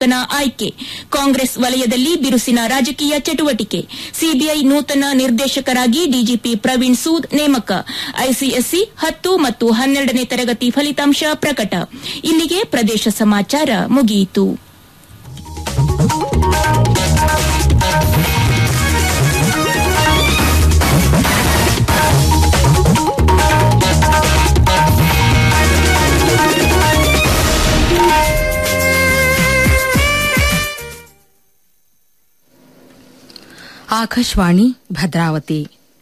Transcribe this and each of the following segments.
ನೂತನ ಆಯ್ಕೆ ಕಾಂಗ್ರೆಸ್ ವಲಯದಲ್ಲಿ ಬಿರುಸಿನ ರಾಜಕೀಯ ಚಟುವಟಿಕೆ ಸಿಬಿಐ ನೂತನ ನಿರ್ದೇಶಕರಾಗಿ ಡಿಜಿಪಿ ಪ್ರವೀಣ್ ಸೂದ್ ನೇಮಕ ಐಸಿಎಸ್ಸಿ ಹತ್ತು ಮತ್ತು ಹನ್ನೆರಡನೇ ತರಗತಿ ಫಲಿತಾಂಶ ಪ್ರಕಟ ಇಲ್ಲಿಗೆ ಪ್ರದೇಶ ಸಮಾಚಾರ ಮುಗಿಯಿತು ಆಕಾಶವಾಣಿ ಭದ್ರಾವತಿ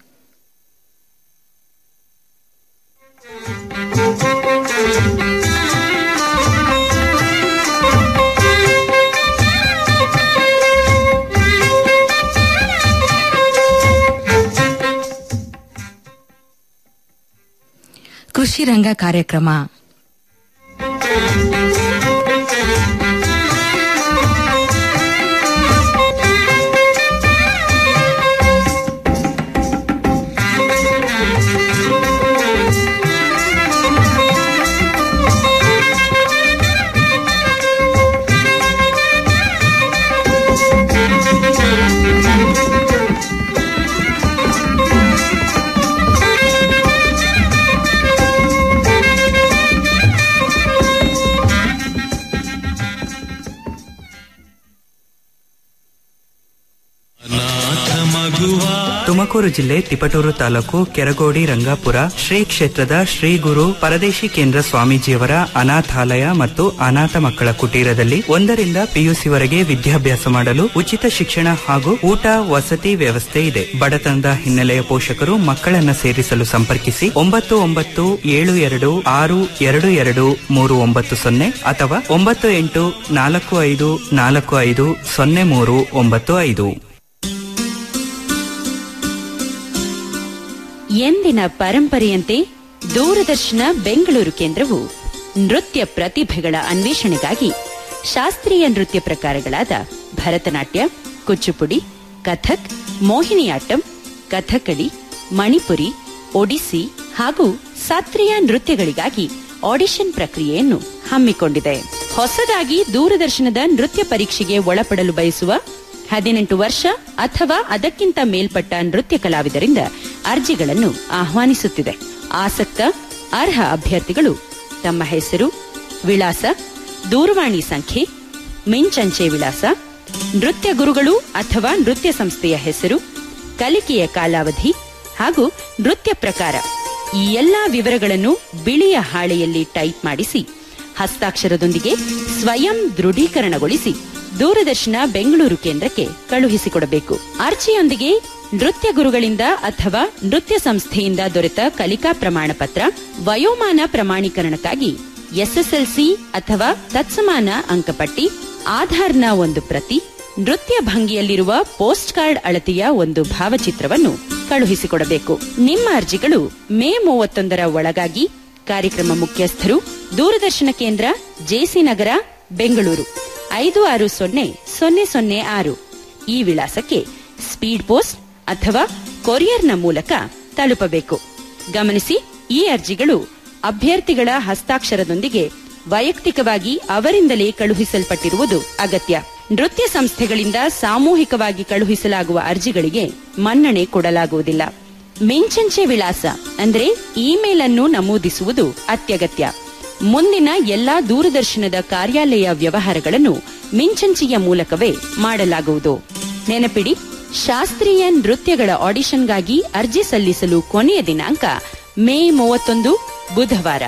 ಕೃಷಿ ರಂಗ ಕಾರ್ಯಕ್ರಮ ತುಮಕೂರು ಜಿಲ್ಲೆ ತಿಪಟೂರು ತಾಲೂಕು ಕೆರಗೋಡಿ ರಂಗಾಪುರ ಶ್ರೀ ಕ್ಷೇತ್ರದ ಶ್ರೀ ಗುರು ಪರದೇಶಿ ಕೇಂದ್ರ ಸ್ವಾಮೀಜಿಯವರ ಅನಾಥಾಲಯ ಮತ್ತು ಅನಾಥ ಮಕ್ಕಳ ಕುಟೀರದಲ್ಲಿ ಒಂದರಿಂದ ಪಿಯುಸಿವರೆಗೆ ವಿದ್ಯಾಭ್ಯಾಸ ಮಾಡಲು ಉಚಿತ ಶಿಕ್ಷಣ ಹಾಗೂ ಊಟ ವಸತಿ ವ್ಯವಸ್ಥೆ ಇದೆ ಬಡತನದ ಹಿನ್ನೆಲೆಯ ಪೋಷಕರು ಮಕ್ಕಳನ್ನ ಸೇರಿಸಲು ಸಂಪರ್ಕಿಸಿ ಒಂಬತ್ತು ಒಂಬತ್ತು ಏಳು ಎರಡು ಆರು ಎರಡು ಎರಡು ಮೂರು ಒಂಬತ್ತು ಸೊನ್ನೆ ಅಥವಾ ಒಂಬತ್ತು ಎಂಟು ನಾಲ್ಕು ಐದು ನಾಲ್ಕು ಐದು ಸೊನ್ನೆ ಮೂರು ಒಂಬತ್ತು ಐದು ಎಂದಿನ ಪರಂಪರೆಯಂತೆ ದೂರದರ್ಶನ ಬೆಂಗಳೂರು ಕೇಂದ್ರವು ನೃತ್ಯ ಪ್ರತಿಭೆಗಳ ಅನ್ವೇಷಣೆಗಾಗಿ ಶಾಸ್ತ್ರೀಯ ನೃತ್ಯ ಪ್ರಕಾರಗಳಾದ ಭರತನಾಟ್ಯ ಕುಚ್ಚುಪುಡಿ ಕಥಕ್ ಮೋಹಿನಿಯಾಟ್ಟಂ ಕಥಕಳಿ ಮಣಿಪುರಿ ಒಡಿಸ್ಸಿ ಹಾಗೂ ಶಾಸ್ತ್ರೀಯ ನೃತ್ಯಗಳಿಗಾಗಿ ಆಡಿಷನ್ ಪ್ರಕ್ರಿಯೆಯನ್ನು ಹಮ್ಮಿಕೊಂಡಿದೆ ಹೊಸದಾಗಿ ದೂರದರ್ಶನದ ನೃತ್ಯ ಪರೀಕ್ಷೆಗೆ ಒಳಪಡಲು ಬಯಸುವ ಹದಿನೆಂಟು ವರ್ಷ ಅಥವಾ ಅದಕ್ಕಿಂತ ಮೇಲ್ಪಟ್ಟ ನೃತ್ಯ ಕಲಾವಿದರಿಂದ ಅರ್ಜಿಗಳನ್ನು ಆಹ್ವಾನಿಸುತ್ತಿದೆ ಆಸಕ್ತ ಅರ್ಹ ಅಭ್ಯರ್ಥಿಗಳು ತಮ್ಮ ಹೆಸರು ವಿಳಾಸ ದೂರವಾಣಿ ಸಂಖ್ಯೆ ಮಿಂಚಂಚೆ ವಿಳಾಸ ನೃತ್ಯ ಗುರುಗಳು ಅಥವಾ ನೃತ್ಯ ಸಂಸ್ಥೆಯ ಹೆಸರು ಕಲಿಕೆಯ ಕಾಲಾವಧಿ ಹಾಗೂ ನೃತ್ಯ ಪ್ರಕಾರ ಈ ಎಲ್ಲಾ ವಿವರಗಳನ್ನು ಬಿಳಿಯ ಹಾಳೆಯಲ್ಲಿ ಟೈಪ್ ಮಾಡಿಸಿ ಹಸ್ತಾಕ್ಷರದೊಂದಿಗೆ ಸ್ವಯಂ ದೃಢೀಕರಣಗೊಳಿಸಿ ದೂರದರ್ಶನ ಬೆಂಗಳೂರು ಕೇಂದ್ರಕ್ಕೆ ಕಳುಹಿಸಿಕೊಡಬೇಕು ಅರ್ಜಿಯೊಂದಿಗೆ ನೃತ್ಯ ಗುರುಗಳಿಂದ ಅಥವಾ ನೃತ್ಯ ಸಂಸ್ಥೆಯಿಂದ ದೊರೆತ ಕಲಿಕಾ ಪ್ರಮಾಣ ಪತ್ರ ವಯೋಮಾನ ಪ್ರಮಾಣೀಕರಣಕ್ಕಾಗಿ ಎಸ್ಎಸ್ಎಲ್ಸಿ ಅಥವಾ ತತ್ಸಮಾನ ಅಂಕಪಟ್ಟಿ ಆಧಾರ್ನ ಒಂದು ಪ್ರತಿ ನೃತ್ಯ ಭಂಗಿಯಲ್ಲಿರುವ ಪೋಸ್ಟ್ ಕಾರ್ಡ್ ಅಳತೆಯ ಒಂದು ಭಾವಚಿತ್ರವನ್ನು ಕಳುಹಿಸಿಕೊಡಬೇಕು ನಿಮ್ಮ ಅರ್ಜಿಗಳು ಮೇ ಮೂವತ್ತೊಂದರ ಒಳಗಾಗಿ ಕಾರ್ಯಕ್ರಮ ಮುಖ್ಯಸ್ಥರು ದೂರದರ್ಶನ ಕೇಂದ್ರ ಜೆಸಿ ನಗರ ಬೆಂಗಳೂರು ಐದು ಆರು ಸೊನ್ನೆ ಸೊನ್ನೆ ಸೊನ್ನೆ ಆರು ಈ ವಿಳಾಸಕ್ಕೆ ಸ್ಪೀಡ್ ಪೋಸ್ಟ್ ಅಥವಾ ಕೊರಿಯರ್ನ ಮೂಲಕ ತಲುಪಬೇಕು ಗಮನಿಸಿ ಈ ಅರ್ಜಿಗಳು ಅಭ್ಯರ್ಥಿಗಳ ಹಸ್ತಾಕ್ಷರದೊಂದಿಗೆ ವೈಯಕ್ತಿಕವಾಗಿ ಅವರಿಂದಲೇ ಕಳುಹಿಸಲ್ಪಟ್ಟಿರುವುದು ಅಗತ್ಯ ನೃತ್ಯ ಸಂಸ್ಥೆಗಳಿಂದ ಸಾಮೂಹಿಕವಾಗಿ ಕಳುಹಿಸಲಾಗುವ ಅರ್ಜಿಗಳಿಗೆ ಮನ್ನಣೆ ಕೊಡಲಾಗುವುದಿಲ್ಲ ಮಿಂಚಂಚೆ ವಿಳಾಸ ಅಂದ್ರೆ ಇಮೇಲ್ ಅನ್ನು ನಮೂದಿಸುವುದು ಅತ್ಯಗತ್ಯ ಮುಂದಿನ ಎಲ್ಲಾ ದೂರದರ್ಶನದ ಕಾರ್ಯಾಲಯ ವ್ಯವಹಾರಗಳನ್ನು ಮಿಂಚಂಚಿಯ ಮೂಲಕವೇ ಮಾಡಲಾಗುವುದು ನೆನಪಿಡಿ ಶಾಸ್ತ್ರೀಯ ನೃತ್ಯಗಳ ಆಡಿಷನ್ಗಾಗಿ ಅರ್ಜಿ ಸಲ್ಲಿಸಲು ಕೊನೆಯ ದಿನಾಂಕ ಮೇ ಮೂವತ್ತೊಂದು ಬುಧವಾರ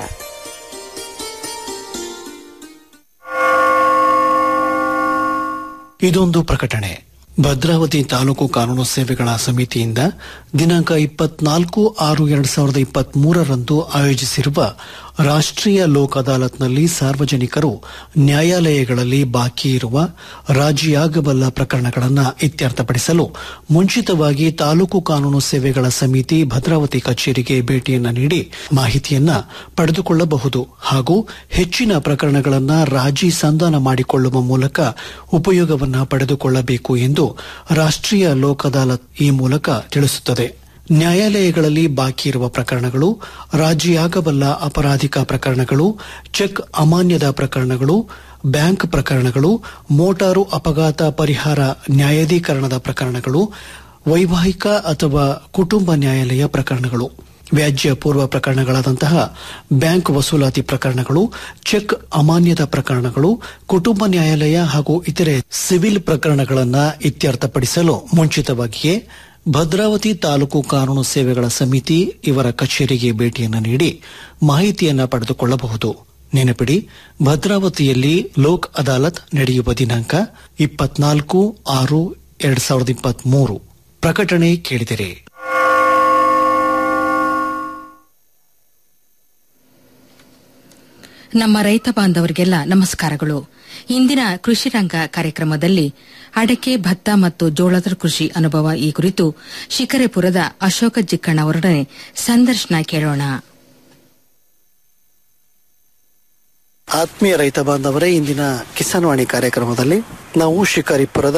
ಇದೊಂದು ಪ್ರಕಟಣೆ ಭದ್ರಾವತಿ ತಾಲೂಕು ಕಾನೂನು ಸೇವೆಗಳ ಸಮಿತಿಯಿಂದ ದಿನಾಂಕ ಇಪ್ಪತ್ನಾಲ್ಕು ಆರು ಎರಡ್ ಸಾವಿರದ ಇಪ್ಪತ್ತ್ ಮೂರರಂದು ಆಯೋಜಿಸಿರುವ ರಾಷ್ಟ್ರೀಯ ಲೋಕ್ ಅದಾಲತ್ನಲ್ಲಿ ಸಾರ್ವಜನಿಕರು ನ್ಯಾಯಾಲಯಗಳಲ್ಲಿ ಬಾಕಿ ಇರುವ ರಾಜಿಯಾಗಬಲ್ಲ ಪ್ರಕರಣಗಳನ್ನು ಇತ್ಯರ್ಥಪಡಿಸಲು ಮುಂಚಿತವಾಗಿ ತಾಲೂಕು ಕಾನೂನು ಸೇವೆಗಳ ಸಮಿತಿ ಭದ್ರಾವತಿ ಕಚೇರಿಗೆ ಭೇಟಿಯನ್ನ ನೀಡಿ ಮಾಹಿತಿಯನ್ನ ಪಡೆದುಕೊಳ್ಳಬಹುದು ಹಾಗೂ ಹೆಚ್ಚಿನ ಪ್ರಕರಣಗಳನ್ನು ರಾಜಿ ಸಂಧಾನ ಮಾಡಿಕೊಳ್ಳುವ ಮೂಲಕ ಉಪಯೋಗವನ್ನ ಪಡೆದುಕೊಳ್ಳಬೇಕು ಎಂದು ರಾಷ್ಟ್ರೀಯ ಲೋಕ್ ಅದಾಲತ್ ಈ ಮೂಲಕ ತಿಳಿಸುತ್ತದೆ ನ್ಯಾಯಾಲಯಗಳಲ್ಲಿ ಬಾಕಿ ಇರುವ ಪ್ರಕರಣಗಳು ರಾಜಿಯಾಗಬಲ್ಲ ಅಪರಾಧಿಕ ಪ್ರಕರಣಗಳು ಚೆಕ್ ಅಮಾನ್ಯದ ಪ್ರಕರಣಗಳು ಬ್ಯಾಂಕ್ ಪ್ರಕರಣಗಳು ಮೋಟಾರು ಅಪಘಾತ ಪರಿಹಾರ ನ್ಯಾಯಾಧೀಕರಣದ ಪ್ರಕರಣಗಳು ವೈವಾಹಿಕ ಅಥವಾ ಕುಟುಂಬ ನ್ಯಾಯಾಲಯ ಪ್ರಕರಣಗಳು ವ್ಯಾಜ್ಯ ಪೂರ್ವ ಪ್ರಕರಣಗಳಾದಂತಹ ಬ್ಯಾಂಕ್ ವಸೂಲಾತಿ ಪ್ರಕರಣಗಳು ಚೆಕ್ ಅಮಾನ್ಯದ ಪ್ರಕರಣಗಳು ಕುಟುಂಬ ನ್ಯಾಯಾಲಯ ಹಾಗೂ ಇತರೆ ಸಿವಿಲ್ ಪ್ರಕರಣಗಳನ್ನು ಇತ್ಯರ್ಥಪಡಿಸಲು ಮುಂಚಿತವಾಗಿಯೇ ಭದ್ರಾವತಿ ತಾಲೂಕು ಕಾನೂನು ಸೇವೆಗಳ ಸಮಿತಿ ಇವರ ಕಚೇರಿಗೆ ಭೇಟಿಯನ್ನು ನೀಡಿ ಮಾಹಿತಿಯನ್ನ ಪಡೆದುಕೊಳ್ಳಬಹುದು ನೆನಪಿಡಿ ಭದ್ರಾವತಿಯಲ್ಲಿ ಲೋಕ್ ಅದಾಲತ್ ನಡೆಯುವ ದಿನಾಂಕ ಇಪ್ಪತ್ನಾಲ್ಕು ಆರು ಎರಡ್ ಸಾವಿರದ ಇಪ್ಪತ್ಮೂರು ಪ್ರಕಟಣೆ ಕೇಳಿದಿರಿ ನಮ್ಮ ರೈತ ಬಾಂಧವರಿಗೆಲ್ಲ ನಮಸ್ಕಾರಗಳು ಇಂದಿನ ಕೃಷಿ ರಂಗ ಕಾರ್ಯಕ್ರಮದಲ್ಲಿ ಅಡಕೆ ಭತ್ತ ಮತ್ತು ಜೋಳದ ಕೃಷಿ ಅನುಭವ ಈ ಕುರಿತು ಶಿಕರೆಪುರದ ಅಶೋಕ ಜಿಕ್ಕಣ್ಣ ಅವರೊಡನೆ ಸಂದರ್ಶನ ಕೇಳೋಣ ಆತ್ಮೀಯ ರೈತ ಬಾಂಧವರೇ ಇಂದಿನ ಕಿಸಾನ್ ವಾಣಿ ಕಾರ್ಯಕ್ರಮದಲ್ಲಿ ನಾವು ಶಿಕಾರಿಪುರದ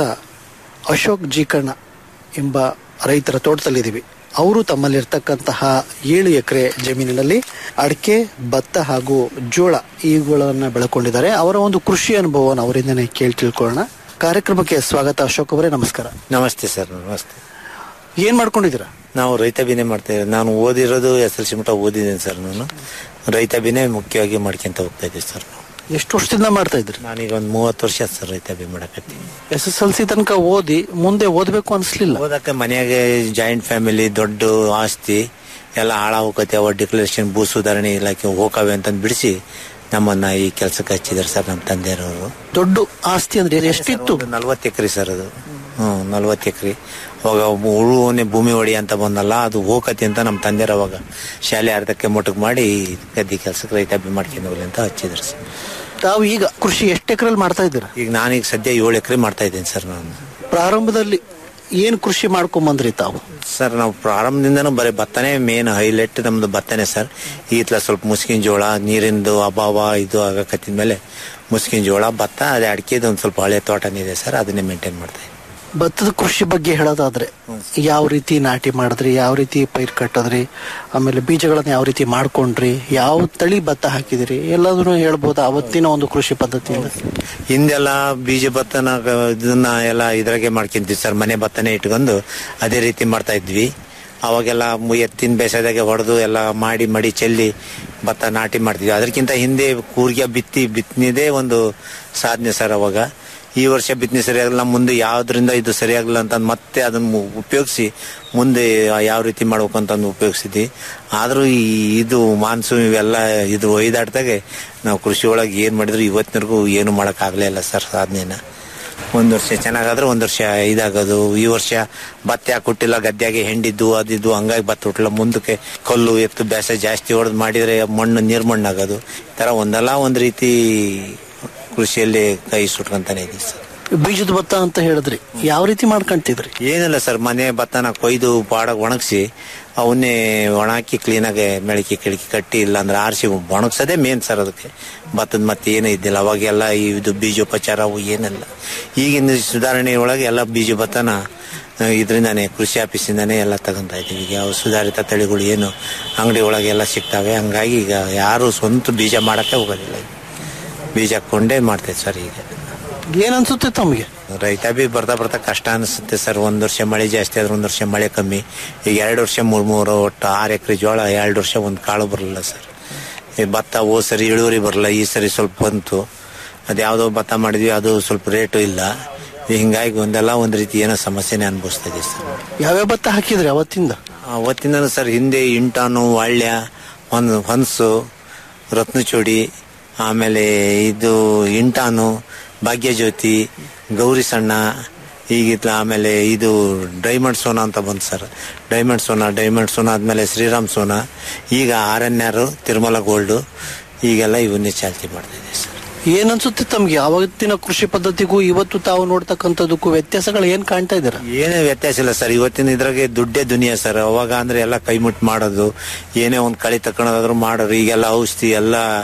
ಅಶೋಕ್ ಜೀಕಣ್ಣ ಎಂಬ ರೈತರ ತೋಟದಲ್ಲಿದ್ದೀವಿ ಅವರು ತಮ್ಮಲ್ಲಿರ್ತಕ್ಕಂತಹ ಏಳು ಎಕರೆ ಜಮೀನಿನಲ್ಲಿ ಅಡಿಕೆ ಭತ್ತ ಹಾಗೂ ಜೋಳ ಇವುಗಳನ್ನ ಬೆಳ್ಕೊಂಡಿದ್ದಾರೆ ಅವರ ಒಂದು ಕೃಷಿ ಅನುಭವವನ್ನು ಅವರಿಂದನೇ ಕೇಳಿ ತಿಳ್ಕೊಳ್ಳೋಣ ಕಾರ್ಯಕ್ರಮಕ್ಕೆ ಸ್ವಾಗತ ಅಶೋಕ್ ಅವರೇ ನಮಸ್ಕಾರ ನಮಸ್ತೆ ಸರ್ ನಮಸ್ತೆ ಏನ್ ಮಾಡ್ಕೊಂಡಿದ್ದೀರಾ ನಾವು ರೈತ ಬಿನೆ ಮಾಡ್ತೇವೆ ನಾನು ಓದಿರೋದು ಎಸ್ ಎಲ್ ಸಿ ಮಟ್ಟ ಓದಿದ್ದೀನಿ ಸರ್ ನಾನು ರೈತ ಬಿನೆ ಮುಖ್ಯವಾಗಿ ಮಾಡ್ಕೊಂತ ಹೋಗ್ತಾ ಇದ್ದೀವಿ ಸರ್ ನಾವು ಎಷ್ಟು ವರ್ಷದಿಂದ ಮಾಡ್ತಾ ಇದ್ರಿ ನಾನೀಗ ಒಂದು ಮೂವತ್ತು ವರ್ಷ ಆಯ್ತು ಸರ್ ರೈತ ಬಿ ಮಾಡಕತ್ತೀನಿ ಎಸ್ ಎಸ್ ಎಲ್ ಸಿ ತನಕ ಓದಿ ಮುಂದೆ ಓದ್ಬೇಕು ಅನ್ಸ್ಲಿಲ್ಲ ಓದಕ್ಕೆ ಮನೆಯಾಗೆ ಜಾಯಿಂಟ್ ಫ್ಯಾಮಿಲಿ ದೊಡ್ಡ ಆಸ್ತಿ ಎಲ್ಲ ಹಾಳಾಗೋಕತ್ತೆ ಅವ ಡಿಕ್ಲರೇಷನ್ ಭೂ ಸುಧಾರಣೆ ಇಲಾಖೆ ಹೋಗವೆ ಅಂತಂದು ಬಿಡಿಸಿ ನಮ್ಮನ್ನ ಈ ಕೆಲಸಕ್ಕೆ ಹಚ್ಚಿದ್ದಾರೆ ಸರ್ ನಮ್ಮ ತಂದೆಯವರು ದೊಡ್ಡ ಆಸ್ತಿ ಅಂದ್ರೆ ಎಷ್ಟಿತ್ತು ನಲ್ವತ್ತು ಎಕರೆ ಸರ್ ಅದು ಹ್ಮ್ ನಲ್ವತ್ತು ಎಕರೆ ಅವಾಗ ಉಳುವನೆ ಭೂಮಿ ಹೊಡಿ ಅಂತ ಬಂದಲ್ಲ ಅದು ಹೋಗತಿ ಅಂತ ನಮ್ಮ ತಂದೆಯರ ಅವಾಗ ಶಾಲೆ ಅರ್ಧಕ್ಕೆ ಮೊಟಕ್ ಮಾಡಿ ಗದ್ದೆ ಕೆಲಸಕ್ಕೆ ರೈತ ಬಿ ಮಾಡ್ಕೊಂಡು ಹೋಗ್ಲಿ ಅಂತ ಹಚ್ಚಿದ್ರು ಸರ್ ತಾವು ಈಗ ಕೃಷಿ ಎಷ್ಟು ಎಕರೆಲ್ಲಿ ಮಾಡ್ತಾ ಇದ್ದೀರಾ ಈಗ ನಾನೀಗ ಸದ್ಯ ಏಳು ಎಕರೆ ಮಾಡ್ತಾ ಇದ್ದೀನಿ ಸರ್ ನಾನು ಪ್ರಾರಂಭದಲ್ಲಿ ಏನ್ ಕೃಷಿ ಮಾಡ್ಕೊಂಡ್ ಬಂದ್ರಿ ತಾವು ಸರ್ ನಾವು ಪ್ರಾರಂಭದಿಂದನೂ ಬರೀ ಭತ್ತನೇ ಮೇನ್ ಹೈಲೈಟ್ ನಮ್ದು ಭತ್ತನೇ ಸರ್ ಈತ್ಲ ಸ್ವಲ್ಪ ಮುಸ್ಕಿನ ಜೋಳ ನೀರಿಂದು ಅಭಾವ ಇದು ಆಗಕತ್ತಿದ ಮೇಲೆ ಮುಸ್ಕಿನ ಜೋಳ ಭತ್ತ ಅದೇ ಅಡಿಕೆದು ಒಂದು ಸ್ವಲ್ಪ ಹಳೆ ತೋಟನೇ ಇದೆ ಸರ್ ಅದನ್ನೇ ಮೇಂಟೈನ್ ಮಾಡ್ತಾ ಇದ್ದೀನಿ ಭತ್ತದ ಕೃಷಿ ಬಗ್ಗೆ ಹೇಳೋದಾದ್ರೆ ಯಾವ ರೀತಿ ನಾಟಿ ಮಾಡಿದ್ರಿ ಯಾವ ರೀತಿ ಪೈರ್ ಕಟ್ಟದ್ರಿ ಆಮೇಲೆ ಬೀಜಗಳನ್ನ ಯಾವ ರೀತಿ ಮಾಡ್ಕೊಂಡ್ರಿ ಯಾವ ತಳಿ ಭತ್ತ ಹಾಕಿದಿರಿ ಎಲ್ಲದನ್ನು ಹೇಳ್ಬೋದು ಅವತ್ತಿನ ಒಂದು ಕೃಷಿ ಪದ್ಧತಿಯಿಂದ ಹಿಂದೆಲ್ಲ ಬೀಜ ಭತ್ತನ ಗ- ಇದನ್ನ ಎಲ್ಲ ಇದ್ರಾಗೆ ಮಾಡ್ಕೊಂತೀವಿ ಸರ್ ಮನೆ ಭತ್ತನೇ ಇಟ್ಕೊಂಡು ಅದೇ ರೀತಿ ಮಾಡ್ತಾ ಇದ್ವಿ ಅವಾಗೆಲ್ಲ ಮು- ಎತ್ತಿನ ಬೇಸಾಯದಾಗೆ ಹೊಡೆದು ಎಲ್ಲ ಮಾಡಿ ಮಡಿ ಚೆಲ್ಲಿ ಭತ್ತ ನಾಟಿ ಮಾಡ್ತಿದ್ವಿ ಅದಕ್ಕಿಂತ ಹಿಂದೆ ಕೂರ್ಗೆ ಬಿತ್ತಿ ಬಿತ್ತನಿದೇ ಒಂದು ಸಾಧನೆ ಸರ್ ಅವಾಗ ಈ ವರ್ಷ ಬಿತ್ತನೆ ಸರಿಯಾಗಲ್ಲ ಮುಂದೆ ಯಾವ್ದ್ರಿಂದ ಇದು ಸರಿಯಾಗಲ್ಲ ಅಂತ ಮತ್ತೆ ಅದನ್ನ ಉಪಯೋಗಿಸಿ ಮುಂದೆ ಯಾವ ರೀತಿ ಮಾಡ್ಬೇಕು ಅಂತಂದು ಉಪಯೋಗಿಸಿದ್ವಿ ಆದ್ರೂ ಈ ಇದು ಮಾನ್ಸೂನ್ ಇವೆಲ್ಲ ಇದು ಒಯ್ದಾಡ್ದಾಗೆ ನಾವು ಕೃಷಿ ಒಳಗೆ ಏನ್ ಮಾಡಿದ್ರು ಇವತ್ತಿನವರೆಗೂ ಏನು ಮಾಡಕ್ ಆಗ್ಲೇ ಇಲ್ಲ ಸರ್ ಸಾಧನೆನ ಒಂದ್ ವರ್ಷ ಚೆನ್ನಾಗಾದ್ರೆ ಒಂದ್ ವರ್ಷ ಇದಾಗೋದು ಈ ವರ್ಷ ಭತ್ತ ಯಾಕೆ ಹುಟ್ಟಿಲ್ಲ ಗದ್ಯಾಗೆ ಹೆಂಡಿದ್ದು ಅದಿದ್ದು ಹಂಗಾಗಿ ಭತ್ತ ಹುಟ್ಟಿಲ್ಲ ಮುಂದಕ್ಕೆ ಕಲ್ಲು ಎತ್ತು ಬೇಸ ಜಾಸ್ತಿ ಹೊಡೆದು ಮಾಡಿದ್ರೆ ಮಣ್ಣು ನೀರ್ ಮಣ್ಣಾಗೋದು ಈ ತರ ಒಂದಲ್ಲ ಒಂದ್ ರೀತಿ ಕೃಷಿಯಲ್ಲಿ ಕೈ ಸುಟ್ಕೊಂತಾನೆ ಇದೆ ಸರ್ ಬೀಜದ ಭತ್ತ ಅಂತ ಹೇಳಿದ್ರಿ ಯಾವ ರೀತಿ ಮಾಡ್ಕೊಂತಿದ್ರಿ ಏನಿಲ್ಲ ಸರ್ ಮನೆ ಭತ್ತನ ಕೊಯ್ದು ಬಾಡಗ್ ಒಣಗಿಸಿ ಅವನ್ನೇ ಒಣಾಕಿ ಕ್ಲೀನಾಗಿ ಮೆಳಕಿ ಕಿಳಕಿ ಕಟ್ಟಿ ಇಲ್ಲಾಂದ್ರೆ ಆರಿಸಿ ಒಣಗ್ಸೋದೇ ಮೇನ್ ಸರ್ ಅದಕ್ಕೆ ಭತ್ತದ ಮತ್ತೆ ಏನೂ ಇದ್ದಿಲ್ಲ ಅವಾಗೆಲ್ಲ ಇದು ಬೀಜೋಪಚಾರ ಅವು ಏನಿಲ್ಲ ಈಗಿನ ಸುಧಾರಣೆ ಒಳಗೆ ಎಲ್ಲ ಬೀಜ ಭತ್ತನ ಆ, ಇದ್ರಿಂದಾನೇ ಕೃಷಿ ಆಫೀಸಿಂದಾನೇ ಎಲ್ಲ ತಗೊಂತಾ ಇದೀವಿ ಈಗ ಯಾವ ಸುಧಾರಿತ ತಳಿಗಳು ಏನು ಅಂಗಡಿ ಒಳಗೆ ಎಲ್ಲ ಸಿಗ್ತಾವೆ ಹಂಗಾಗಿ ಈಗ ಯಾರು ಸ್ವಂತ ಬೀಜ ಮಾಡಕ್ಕೆ ಹೋಗೋದಿಲ್ಲ ಈಗ. ಬೀಜ ಕೊಂಡೇ ಮಾಡ್ತೇವೆ ಸರ್ ಈಗ ಏನ್ ಅನ್ಸುತ್ತೆ ತಮಗೆ ರೈತ ಬಿ ಬರ್ತಾ ಬರ್ತಾ ಕಷ್ಟ ಅನಿಸುತ್ತೆ ಸರ್ ಒಂದ್ ವರ್ಷ ಮಳೆ ಜಾಸ್ತಿ ಆದ್ರೆ ಒಂದ್ ವರ್ಷ ಮಳೆ ಕಮ್ಮಿ ಈಗ ಎರಡು ವರ್ಷ ಮೂರ್ ಮೂರು ಒಟ್ಟು ಆರು ಎಕರೆ ಜೋಳ ಎರಡು ವರ್ಷ ಒಂದ್ ಕಾಳು ಬರಲಿಲ್ಲ ಸರ್ ಈ ಭತ್ತ ಓ ಸರಿ ಇಳುವರಿ ಬರಲ್ಲ ಈ ಸರಿ ಸ್ವಲ್ಪ ಬಂತು ಅದ್ಯಾವುದೋ ಭತ್ತ ಮಾಡಿದ್ವಿ ಅದು ಸ್ವಲ್ಪ ರೇಟು ಇಲ್ಲ ಈ ಹಿಂಗಾಗಿ ಒಂದೆಲ್ಲ ಒಂದ್ ರೀತಿ ಏನೋ ಸಮಸ್ಯೆನೇ ಅನುಭವಿಸ್ತಾ ಇದೀವಿ ಸರ್ ಯಾವ್ಯಾವ ಭತ್ತ ಹಾಕಿದ್ರಿ ಅವತ್ತಿಂದ ಅವತ್ತಿಂದ ಸರ್ ಹಿಂದೆ ಇಂಟಾನು ವಾಳ್ಯ ಒಂದು ಹನ್ಸು ರತ್ನಚೂಡಿ ಆಮೇಲೆ ಇದು ಇಂಟಾನು ಭಾಗ್ಯಜ್ಯೋತಿ ಗೌರಿ ಸಣ್ಣ ಈಗಿತ್ಲ ಆಮೇಲೆ ಇದು ಡೈಮಂಡ್ ಸೋನಾ ಅಂತ ಬಂತು sir diamond Sona diamond Sona ಆದ್ಮೇಲೆ ಶ್ರೀರಾಮ್ ಸೋನಾ ಈಗ R N R Tirumala gold ಈಗೆಲ್ಲ ಇವನ್ನೇ ಚಾಲ್ತಿ ಮಾಡ್ತಾ ಇದೆ ಸರ್ ಏನ್ ಅನ್ಸುತ್ತೆ ತಮ್ಗೆ ಅವತ್ತಿನ ಕೃಷಿ ಪದ್ಧತಿಗೂ ಇವತ್ತು ತಾವು ನೋಡ್ತಕ್ಕಂಥದಕ್ಕೂ ವ್ಯತ್ಯಾಸಗಳು ಏನ್ ಕಾಣ್ತಾ ಇದ್ದೀರಾ ಏನೇ ವ್ಯತ್ಯಾಸ ಇಲ್ಲ ಸರ್ ಇವತ್ತಿನ ಇದ್ರಾಗೆ ದುಡ್ಡೇ ದುನಿಯಾ ಸರ್ ಅವಾಗ ಅಂದ್ರೆ ಎಲ್ಲ ಕೈ ಮುಟ್ಟು ಮಾಡೋದು ಏನೇ ಒಂದ್ ಕಳಿ ತಕೊಳ್ಳೋದಾದ್ರು ಮಾಡೋರು ಈಗೆಲ್ಲ ಔಷಧಿ ಎಲ್ಲ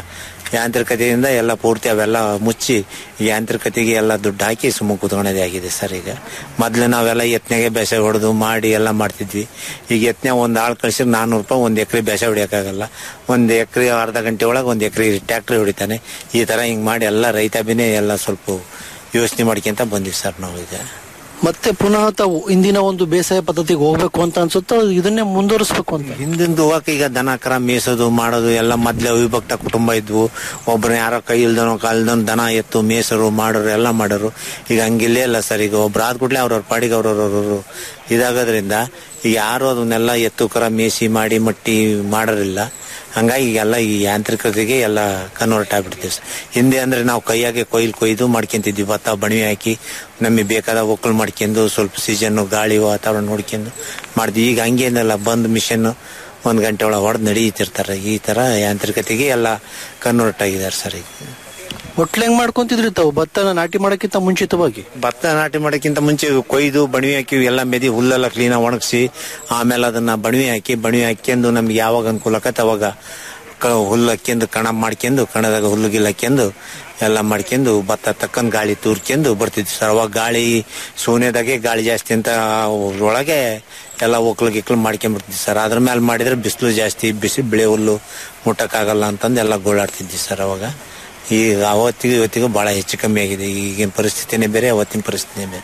ಯಾಂತ್ರಿಕತೆಯಿಂದ ಎಲ್ಲ ಪೂರ್ತಿ ಅವೆಲ್ಲ ಮುಚ್ಚಿ ಯಾಂತ್ರಿಕತೆಗೆ ಎಲ್ಲ ದುಡ್ಡು ಹಾಕಿ ಸುಮ್ಮ ಕೂತ್ಕೊಳ್ಳೋದೇ ಆಗಿದೆ ಸರ್ ಈಗ ಮೊದ್ಲು ನಾವೆಲ್ಲ ಎತ್ನೆಗೆ ಬೆಸೆ ಹೊಡೆದು ಮಾಡಿ ಎಲ್ಲ ಮಾಡ್ತಿದ್ವಿ ಈಗ ಎತ್ನೆ ಒಂದು ಆಳು ಕಳ್ಸಿದ್ರೆ ನಾನ್ನೂರು ರೂಪಾಯಿ ಒಂದು ಎಕರೆ ಬೆಸೆ ಹೊಡಿಯೋಕ್ಕಾಗಲ್ಲ ಒಂದು ಎಕರೆ ಅರ್ಧ ಗಂಟೆ ಒಳಗೆ ಒಂದು ಎಕರೆ ಟ್ಯಾಕ್ಟ್ರಿ ಹೊಡಿತಾನೆ ಈ ಥರ ಹಿಂಗೆ ಮಾಡಿ ಎಲ್ಲ ರೈತ ಬಿನೇ ಎಲ್ಲ ಸ್ವಲ್ಪ ಯೋಚನೆ ಮಾಡ್ಕೊಂತ ಬಂದಿವಿ ಸರ್ ನಾವು ಈಗ ಮತ್ತೆ ಪುನಃ ತಾವು ಇಂದಿನ ಒಂದು ಬೇಸಾಯ ಪದ್ಧತಿಗೆ ಹೋಗ್ಬೇಕು ಅಂತ ಅನ್ಸುತ್ತೋ ಇದನ್ನೇ ಮುಂದುವರಿಸ್ಬೇಕು ಅಂತ ಹಿಂದಿಂದ ಹೋಗಕ್ಕೆ ಈಗ ದನ ಕರ ಮೇಯಿಸೋದು ಮಾಡೋದು ಎಲ್ಲ ಮೊದ್ಲೇ ಅವಿಭಕ್ತ ಕುಟುಂಬ ಇದ್ವು ಒಬ್ಬರು ಯಾರೋ ಕೈ ಇಲ್ದನೋ ಕಾಲ್ದನೋ ದನ ಎತ್ತು ಮೇಸರು ಮಾಡೋರು ಎಲ್ಲ ಮಾಡೋರು ಈಗ ಹಂಗಿಲ್ಲೇ ಇಲ್ಲ ಸರ್ ಈಗ ಒಬ್ರು ಆದ ಕೂಡಲೇ ಅವ್ರವ್ರ ಪಾಡಿಗೆ ಅವ್ರವ್ರವ್ರು ಇದಾಗೋದ್ರಿಂದ ಈಗ ಯಾರು ಅದನ್ನೆಲ್ಲ ಎತ್ತು ಕರ ಮೇಯಿಸಿ ಮಾಡಿ ಮಟ್ಟಿ ಮಾಡೋರಿಲ್ಲ ಹಂಗಾಗಿ ಈಗೆಲ್ಲ ಈ ಯಾಂತ್ರಿಕತೆಗೆ ಎಲ್ಲ ಕನ್ವರ್ಟ್ ಆಗ್ಬಿಡ್ತೀವಿ ಸರ್ ಹಿಂದೆ ಅಂದ್ರೆ ನಾವು ಕೈಯಾಗೆ ಕೊಯ್ಲು ಕೊಯ್ದು ಮಾಡ್ಕೊಂತಿದ್ವಿ ಭತ್ತ ಬಣವೆ ಹಾಕಿ ನಮಗೆ ಬೇಕಾದ ಒಕ್ಕಲು ಮಾಡ್ಕೊಂಡು ಸ್ವಲ್ಪ ಸೀಸನ್ ಗಾಳಿ ವಾತಾವರಣ ನೋಡ್ಕೊಂಡು ಮಾಡಿದ್ವಿ ಈಗ ಹಂಗೇನಲ್ಲ ಬಂದ್ ಮಿಷನ್ ಒಂದ್ ಗಂಟೆ ಒಳಗೆ ಹೊಡೆದು ನಡೀತಿರ್ತಾರೆ ಈ ತರ ಯಾಂತ್ರಿಕತೆಗೆ ಎಲ್ಲ ಕನ್ವರ್ಟ್ ಆಗಿದ್ದಾರೆ ಸರ್ ಈಗ ಒಟ್ಲು ಹೆಂಗ್ ಮಾಡ್ಕೊಂತಿದ್ರಿ ತಾವು ಭತ್ತನ ನಾಟಿ ಮಾಡಕ್ಕಿಂತ ಮುಂಚಿತವಾಗಿ ಭತ್ತ ನಾಟಿ ಮಾಡೋಕ್ಕಿಂತ ಮುಂಚೆ ಕೊಯ್ದು ಬಣವೆ ಹಾಕಿ ಎಲ್ಲ ಮೆದಿ ಹುಲ್ಲೆಲ್ಲ ಕ್ಲೀನಾಗಿ ಒಣಗಿಸಿ ಆಮೇಲೆ ಅದನ್ನ ಬಣವೆ ಹಾಕಿ ಬಣವೆ ಹಾಕ್ಯಂದು ನಮ್ಗೆ ಯಾವಾಗ ಅನುಕೂಲ ಆಕತ್ತೆ ಅವಾಗ ಕ- ಹುಲ್ಲು ಹಾಕ್ಯಂದು ಕಣ ಮಾಡ್ಕೊಂಡು ಕಣದಾಗ ಹುಲ್ಲು ಗಿಲ್ಲು ಹಾಕ್ಯಂದು ಎಲ್ಲ ಮಾಡ್ಕೊಂಡು ಭತ್ತ ತಕ್ಕಂದ್ ಗಾಳಿ ತೂರ್ಕೊಂಡು ಬರ್ತಿದ್ವಿ ಸರ್ ಅವಾಗ ಗಾಳಿ ಸೋನೆದಾಗೆ ಗಾಳಿ ಜಾಸ್ತಿ ಅಂತ ಒಳಗೆ ಎಲ್ಲ ಒಕ್ಲು ಗಿಕ್ಲು ಮಾಡ್ಕೊಂಡ್ಬಿಡ್ತಿದ್ವಿ ಸರ್ ಅದ್ರ ಮೇಲೆ ಮಾಡಿದ್ರೆ ಬಿಸಿಲು ಜಾಸ್ತಿ ಬಿಸಿ ಬಿಳೆ ಹುಲ್ಲು ಮುಟ್ಟಕ್ಕಾಗಲ್ಲ ಅಂತಂದು ಎಲ್ಲ ಗೋಳಾಡ್ತಿದ್ವಿ ಸರ್ ಅವಾಗ ಈಗ ಅವತ್ತಿಗೂ ಇವತ್ತಿಗೂ ಬಹಳ ಹೆಚ್ಚು ಕಮ್ಮಿ ಆಗಿದೆ ಈಗಿನ ಪರಿಸ್ಥಿತಿನೇ ಬೇರೆ ಅವತ್ತಿನ ಪರಿಸ್ಥಿತಿನೇ ಬೇರೆ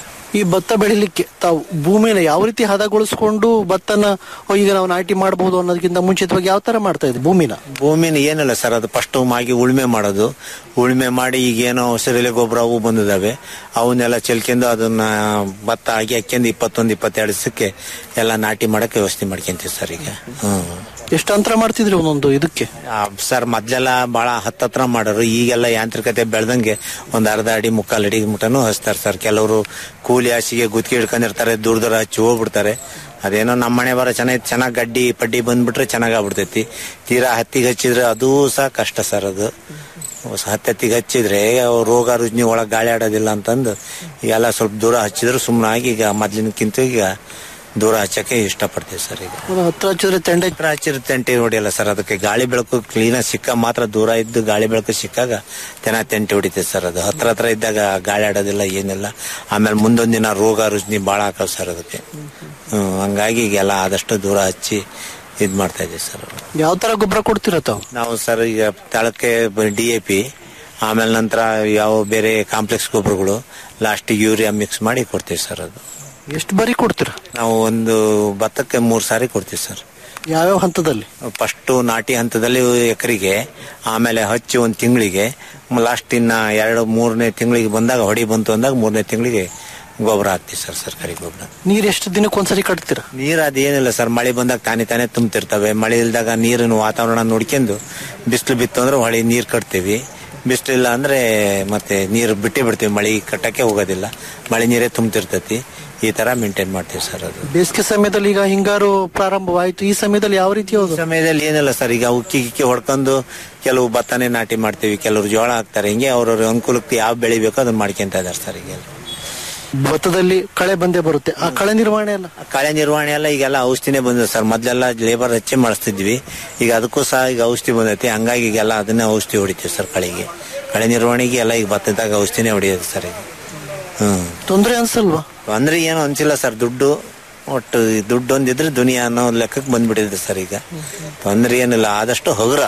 ಈ ಭತ್ತ ಬೆಳಿಲಿಕ್ಕೆ ತಾವು ಭೂಮಿನ ಯಾವ ರೀತಿ ಹದಗೊಳಿಸ್ಕೊಂಡು ಭತ್ತನ ಓ, ಈಗ ನಾವು ನಾಟಿ ಮಾಡಬಹುದು ಅನ್ನೋದಕ್ಕಿಂತ ಮುಂಚಿತವಾಗಿ ಯಾವ ತರ ಮಾಡ್ತಾ ಇದ್ವಿ ಭೂಮಿನ ಭೂಮಿನ ಏನಿಲ್ಲ ಸರ್ ಅದು ಫಸ್ಟ್ ಮಾಗಿ ಉಳುಮೆ ಮಾಡೋದು ಉಳುಮೆ ಮಾಡಿ ಈಗ ಏನೋ ಹಸಿರೆಲೆ ಗೊಬ್ಬರ ಅವು ಬಂದಿದಾವೆ ಅವನ್ನೆಲ್ಲ ಚೆಲ್ಕೊಂಡು ಅದನ್ನ ಭತ್ತ ಆಗಿ ಹಾಕ್ಯಂದು ಇಪ್ಪತ್ತೊಂದು ಇಪ್ಪತ್ತೆರಡು ದಿವಸಕ್ಕೆ ಎಲ್ಲ ನಾಟಿ ಮಾಡಕ್ಕೆ ವ್ಯವಸ್ಥೆ ಮಾಡ್ಕೊಂತೀವಿ ಸರ್ ಈಗ ಹ್ಮ್ ಎಷ್ಟು ಅಂತರ ಮಾಡ್ತಿದ್ರಿ ಒಂದೊಂದು ಇದಕ್ಕೆ ಆ, ಸರ್ ಮೊದ್ಲೆಲ್ಲ ಬಹಳ ಹತ್ತತ್ರ ಮಾಡೋರು ಈಗೆಲ್ಲ ಯಾಂತ್ರಿಕತೆ ಬೆಳ್ದಂಗೆ ಒಂದ್ ಅರ್ಧ ಅಡಿ ಮುಕ್ಕಾಲ್ ಅಡಿ ಮುಟನು ಹಚ್ತಾರೆ ಸರ್ ಕೆಲವರು ಕೂಲಿ ಹಾಸಿಗೆ ಗುತ್ತಿಗೆ ಹಿಡ್ಕೊಂಡಿರ್ತಾರೆ ದೂರ ದೂರ ಹಚ್ಚಿ ಹೋಗ್ಬಿಡ್ತಾರೆ ಅದೇನೋ ನಮ್ಮ ಮನೆ ಬರೋ ಚೆನ್ನಾಗಿ ಚೆನ್ನಾಗಿ ಗಡ್ಡಿ ಪಡ್ಡಿ ಬಂದ್ಬಿಟ್ರೆ ಚೆನ್ನಾಗ್ ಆಗ್ಬಿಡ್ತೈತಿ ತೀರಾ ಹತ್ತಿಗೆ ಹಚ್ಚಿದ್ರೆ ಅದೂ ಸಹ ಕಷ್ಟ ಸರ್ ಅದು ಹತ್ತತ್ತಿಗೆ ಹಚ್ಚಿದ್ರೆ ಅವು ರೋಗ ರುಜಿನಿ ಒಳಗೆ ಗಾಳಿ ಆಡೋದಿಲ್ಲ ಅಂತಂದು ಈಗೆಲ್ಲ ಸ್ವಲ್ಪ ದೂರ ಹಚ್ಚಿದ್ರು ಸುಮ್ಮನಾಗಿ ಈಗ ಮೊದ್ಲಿನಕ್ಕಿಂತ ಈಗ ದೂರ ಹಚ್ಚಕ್ಕೆ ಇಷ್ಟಪಡ್ತೀವಿ ಸರ್ ಈಗ ಒಂದು ಹತ್ರ ಹಚ್ಚಿದ್ರೆ ತೆಂಡೆ ಹತ್ರ ಹಚ್ಚಿರ ತೆಂಟಿ ಹೊಡಿಯಲ್ಲ ಸರ್ ಅದಕ್ಕೆ ಗಾಳಿ ಬೆಳಕು ಕ್ಲೀನ್ ಸಿಕ್ಕ ಮಾತ್ರ ದೂರ ಇದ್ದು ಗಾಳಿ ಬೆಳಕು ಸಿಕ್ಕಾಗ ತೆನ ತೆಂಟಿ ಹೊಡಿತೈತೆ ಸರ್ ಅದು ಹತ್ರ ಹತ್ರ ಇದ್ದಾಗ ಗಾಳಿ ಆಡೋದಿಲ್ಲ ಏನಿಲ್ಲ ಆಮೇಲೆ ಮುಂದೊಂದ್ ದಿನ ರೋಗ ರುಜಿನಿ ಭಾಳ ಹಾಕವ್ ಸರ್ ಅದಕ್ಕೆ ಹ್ಮ್ ಹಂಗಾಗಿ ಈಗೆಲ್ಲ ಆದಷ್ಟು ದೂರ ಹಚ್ಚಿ ಇದ್ ಮಾಡ್ತಾ ಇದೀವಿ ಸರ್ ಯಾವ ತರ ಗೊಬ್ಬರ ಕೊಡ್ತೀರ ತಾವು ನಾವು ಸರ್ ಈಗ ತಳಕ್ಕೆ ಡಿ ಎ ಪಿ ಆಮೇಲೆ ನಂತರ ಯಾವ ಬೇರೆ ಕಾಂಪ್ಲೆಕ್ಸ್ ಗೊಬ್ಬರಗಳು ಲಾಸ್ಟಿಗೆ ಯೂರಿಯಾ ಮಿಕ್ಸ್ ಮಾಡಿ ಕೊಡ್ತೀವಿ ಸರ್ ಅದು ಎಷ್ಟು ಬಾರಿ ಕೊಡ್ತೀರಾ ನಾವು ಒಂದು ಭತ್ತಕ್ಕೆ ಮೂರು ಸಾರಿ ಕೊಡ್ತೀವಿ ಸರ್ ಯಾವ್ಯಾವ ಹಂತದಲ್ಲಿ ಫಸ್ಟ್ ನಾಟಿ ಹಂತದಲ್ಲಿ ಎಕರೆಗೆ ಆಮೇಲೆ ಹಚ್ಚಿ ಒಂದು ತಿಂಗಳಿಗೆ ಲಾಸ್ಟ್ ಇನ್ನ ಎರಡು ಮೂರನೇ ತಿಂಗಳಿಗೆ ಬಂದಾಗ ಹೊಡಿ ಬಂತು ಅಂದಾಗ ಮೂರನೇ ತಿಂಗಳಿಗೆ ಗೊಬ್ಬರ ಹಾಕ್ತೀವಿ ಸರ್ ಸರ್ಕಾರಿ ಗೊಬ್ಬರ ನೀರ್ ಎಷ್ಟು ದಿನಕ್ಕೆ ಒಂದ್ಸರಿ ಕಟ್ತೀರಾ ನೀರು ಅದೇನಿಲ್ಲ ಸರ್ ಮಳೆ ಬಂದಾಗ ತಾನೇ ತಾನೇ ತುಂಬ್ತಿರ್ತವೆ ಮಳೆ ಇಲ್ದಾಗ ನೀರಿನ ವಾತಾವರಣ ನೋಡ್ಕೊಂಡು ಬಿಸಿಲು ಬಿತ್ತು ಅಂದ್ರೆ ಹೊಳಿ ನೀರು ಕಟ್ತೀವಿ ಬಿಸಿಲಿಲ್ಲ ಅಂದ್ರೆ ಮತ್ತೆ ನೀರು ಬಿಟ್ಟೇ ಬಿಡ್ತೀವಿ ಮಳೆ ಕಟ್ಟಕ್ಕೆ ಹೋಗೋದಿಲ್ಲ ಮಳೆ ನೀರೇ ತುಂಬ್ತಿರ್ತೈತಿ ಈ ತರ ಮೇಂಟೈನ್ ಮಾಡ್ತೀವಿ ಸರ್ ಅದು ಬೇಸಿಗೆ ಸಮಯದಲ್ಲಿ ಈಗ ಹಿಂಗಾರು ಪ್ರಾರಂಭವಾಯ್ತು ಈ ಸಮಯದಲ್ಲಿ ಯಾವ ರೀತಿ ಈ ಹೋಗೋದು ಸಮಯದಲ್ಲಿ ಏನಿಲ್ಲ ಸರ್ ಈಗ ಉಕ್ಕಿ ಗಿಕ್ಕಿ ಹೊಡ್ಕೊಂಡು ಕೆಲವು ಭತ್ತನೇ ನಾಟಿ ಮಾಡ್ತೀವಿ ಕೆಲವರು ಜೋಳ ಹಾಕ್ತಾರೆ ಹಿಂಗೆ ಅವ್ರವ್ರ ಅನುಕೂಲಕ್ಕೆ ಯಾವ ಬೆಳಿ ಬೇಕೋ ಅದನ್ನ ಮಾಡ್ಕೊಂತ ಇದಾರೆ ಸರ್ ಈಗ ಭತ್ತದಲ್ಲಿ ಕಳೆ ಬಂದೇ ಬರುತ್ತೆ ಆ ಕಳೆ ನಿರ್ವಹಣೆ ಎಲ್ಲ ಕಳೆ ನಿರ್ವಹಣೆ ಎಲ್ಲ ಈಗೆಲ್ಲ ಔಷಧಿನೇ ಬಂದಿದೆ ಸರ್ ಮೊದ್ಲೆಲ್ಲ ಲೇಬರ್ ಹಚ್ಚಿ ಮಾಡಿಸ್ತಿದ್ವಿ ಈಗ ಅದಕ್ಕೂ ಸಹ ಈಗ ಔಷಧಿ ಬಂದೈತಿ ಹಂಗಾಗಿ ಈಗೆಲ್ಲ ಅದನ್ನೇ ಔಷಧಿ ಹೊಡಿತೀವಿ ಸರ್ ಕಳೆಗೆ ಕಳೆ ನಿರ್ವಹಣೆಗೆ ಎಲ್ಲ ಈಗ ಭತ್ತದಾಗ ಔಷಧಿನೇ ಹೊಡಿಯೋದು ಸರ್ ಈಗ ಹ್ಮ್ ತೊಂದರೆ ಅನ್ಸಲ್ವಾ ಅಂದ್ರೆ ಏನು ಅನ್ಸಿಲ್ಲ ಸರ್ ದುಡ್ಡು ಒಟ್ಟು ಈ ದುಡ್ಡು ಒಂದಿದ್ರೆ ದುನಿಯಾ ಅನ್ನೋ ಲೆಕ್ಕಕ್ಕೆ ಬಂದ್ಬಿಟ್ಟಿದೆ ಸರ್ ಈಗ ತೊಂದ್ರೆ ಏನಿಲ್ಲ ಆದಷ್ಟು ಹಗುರ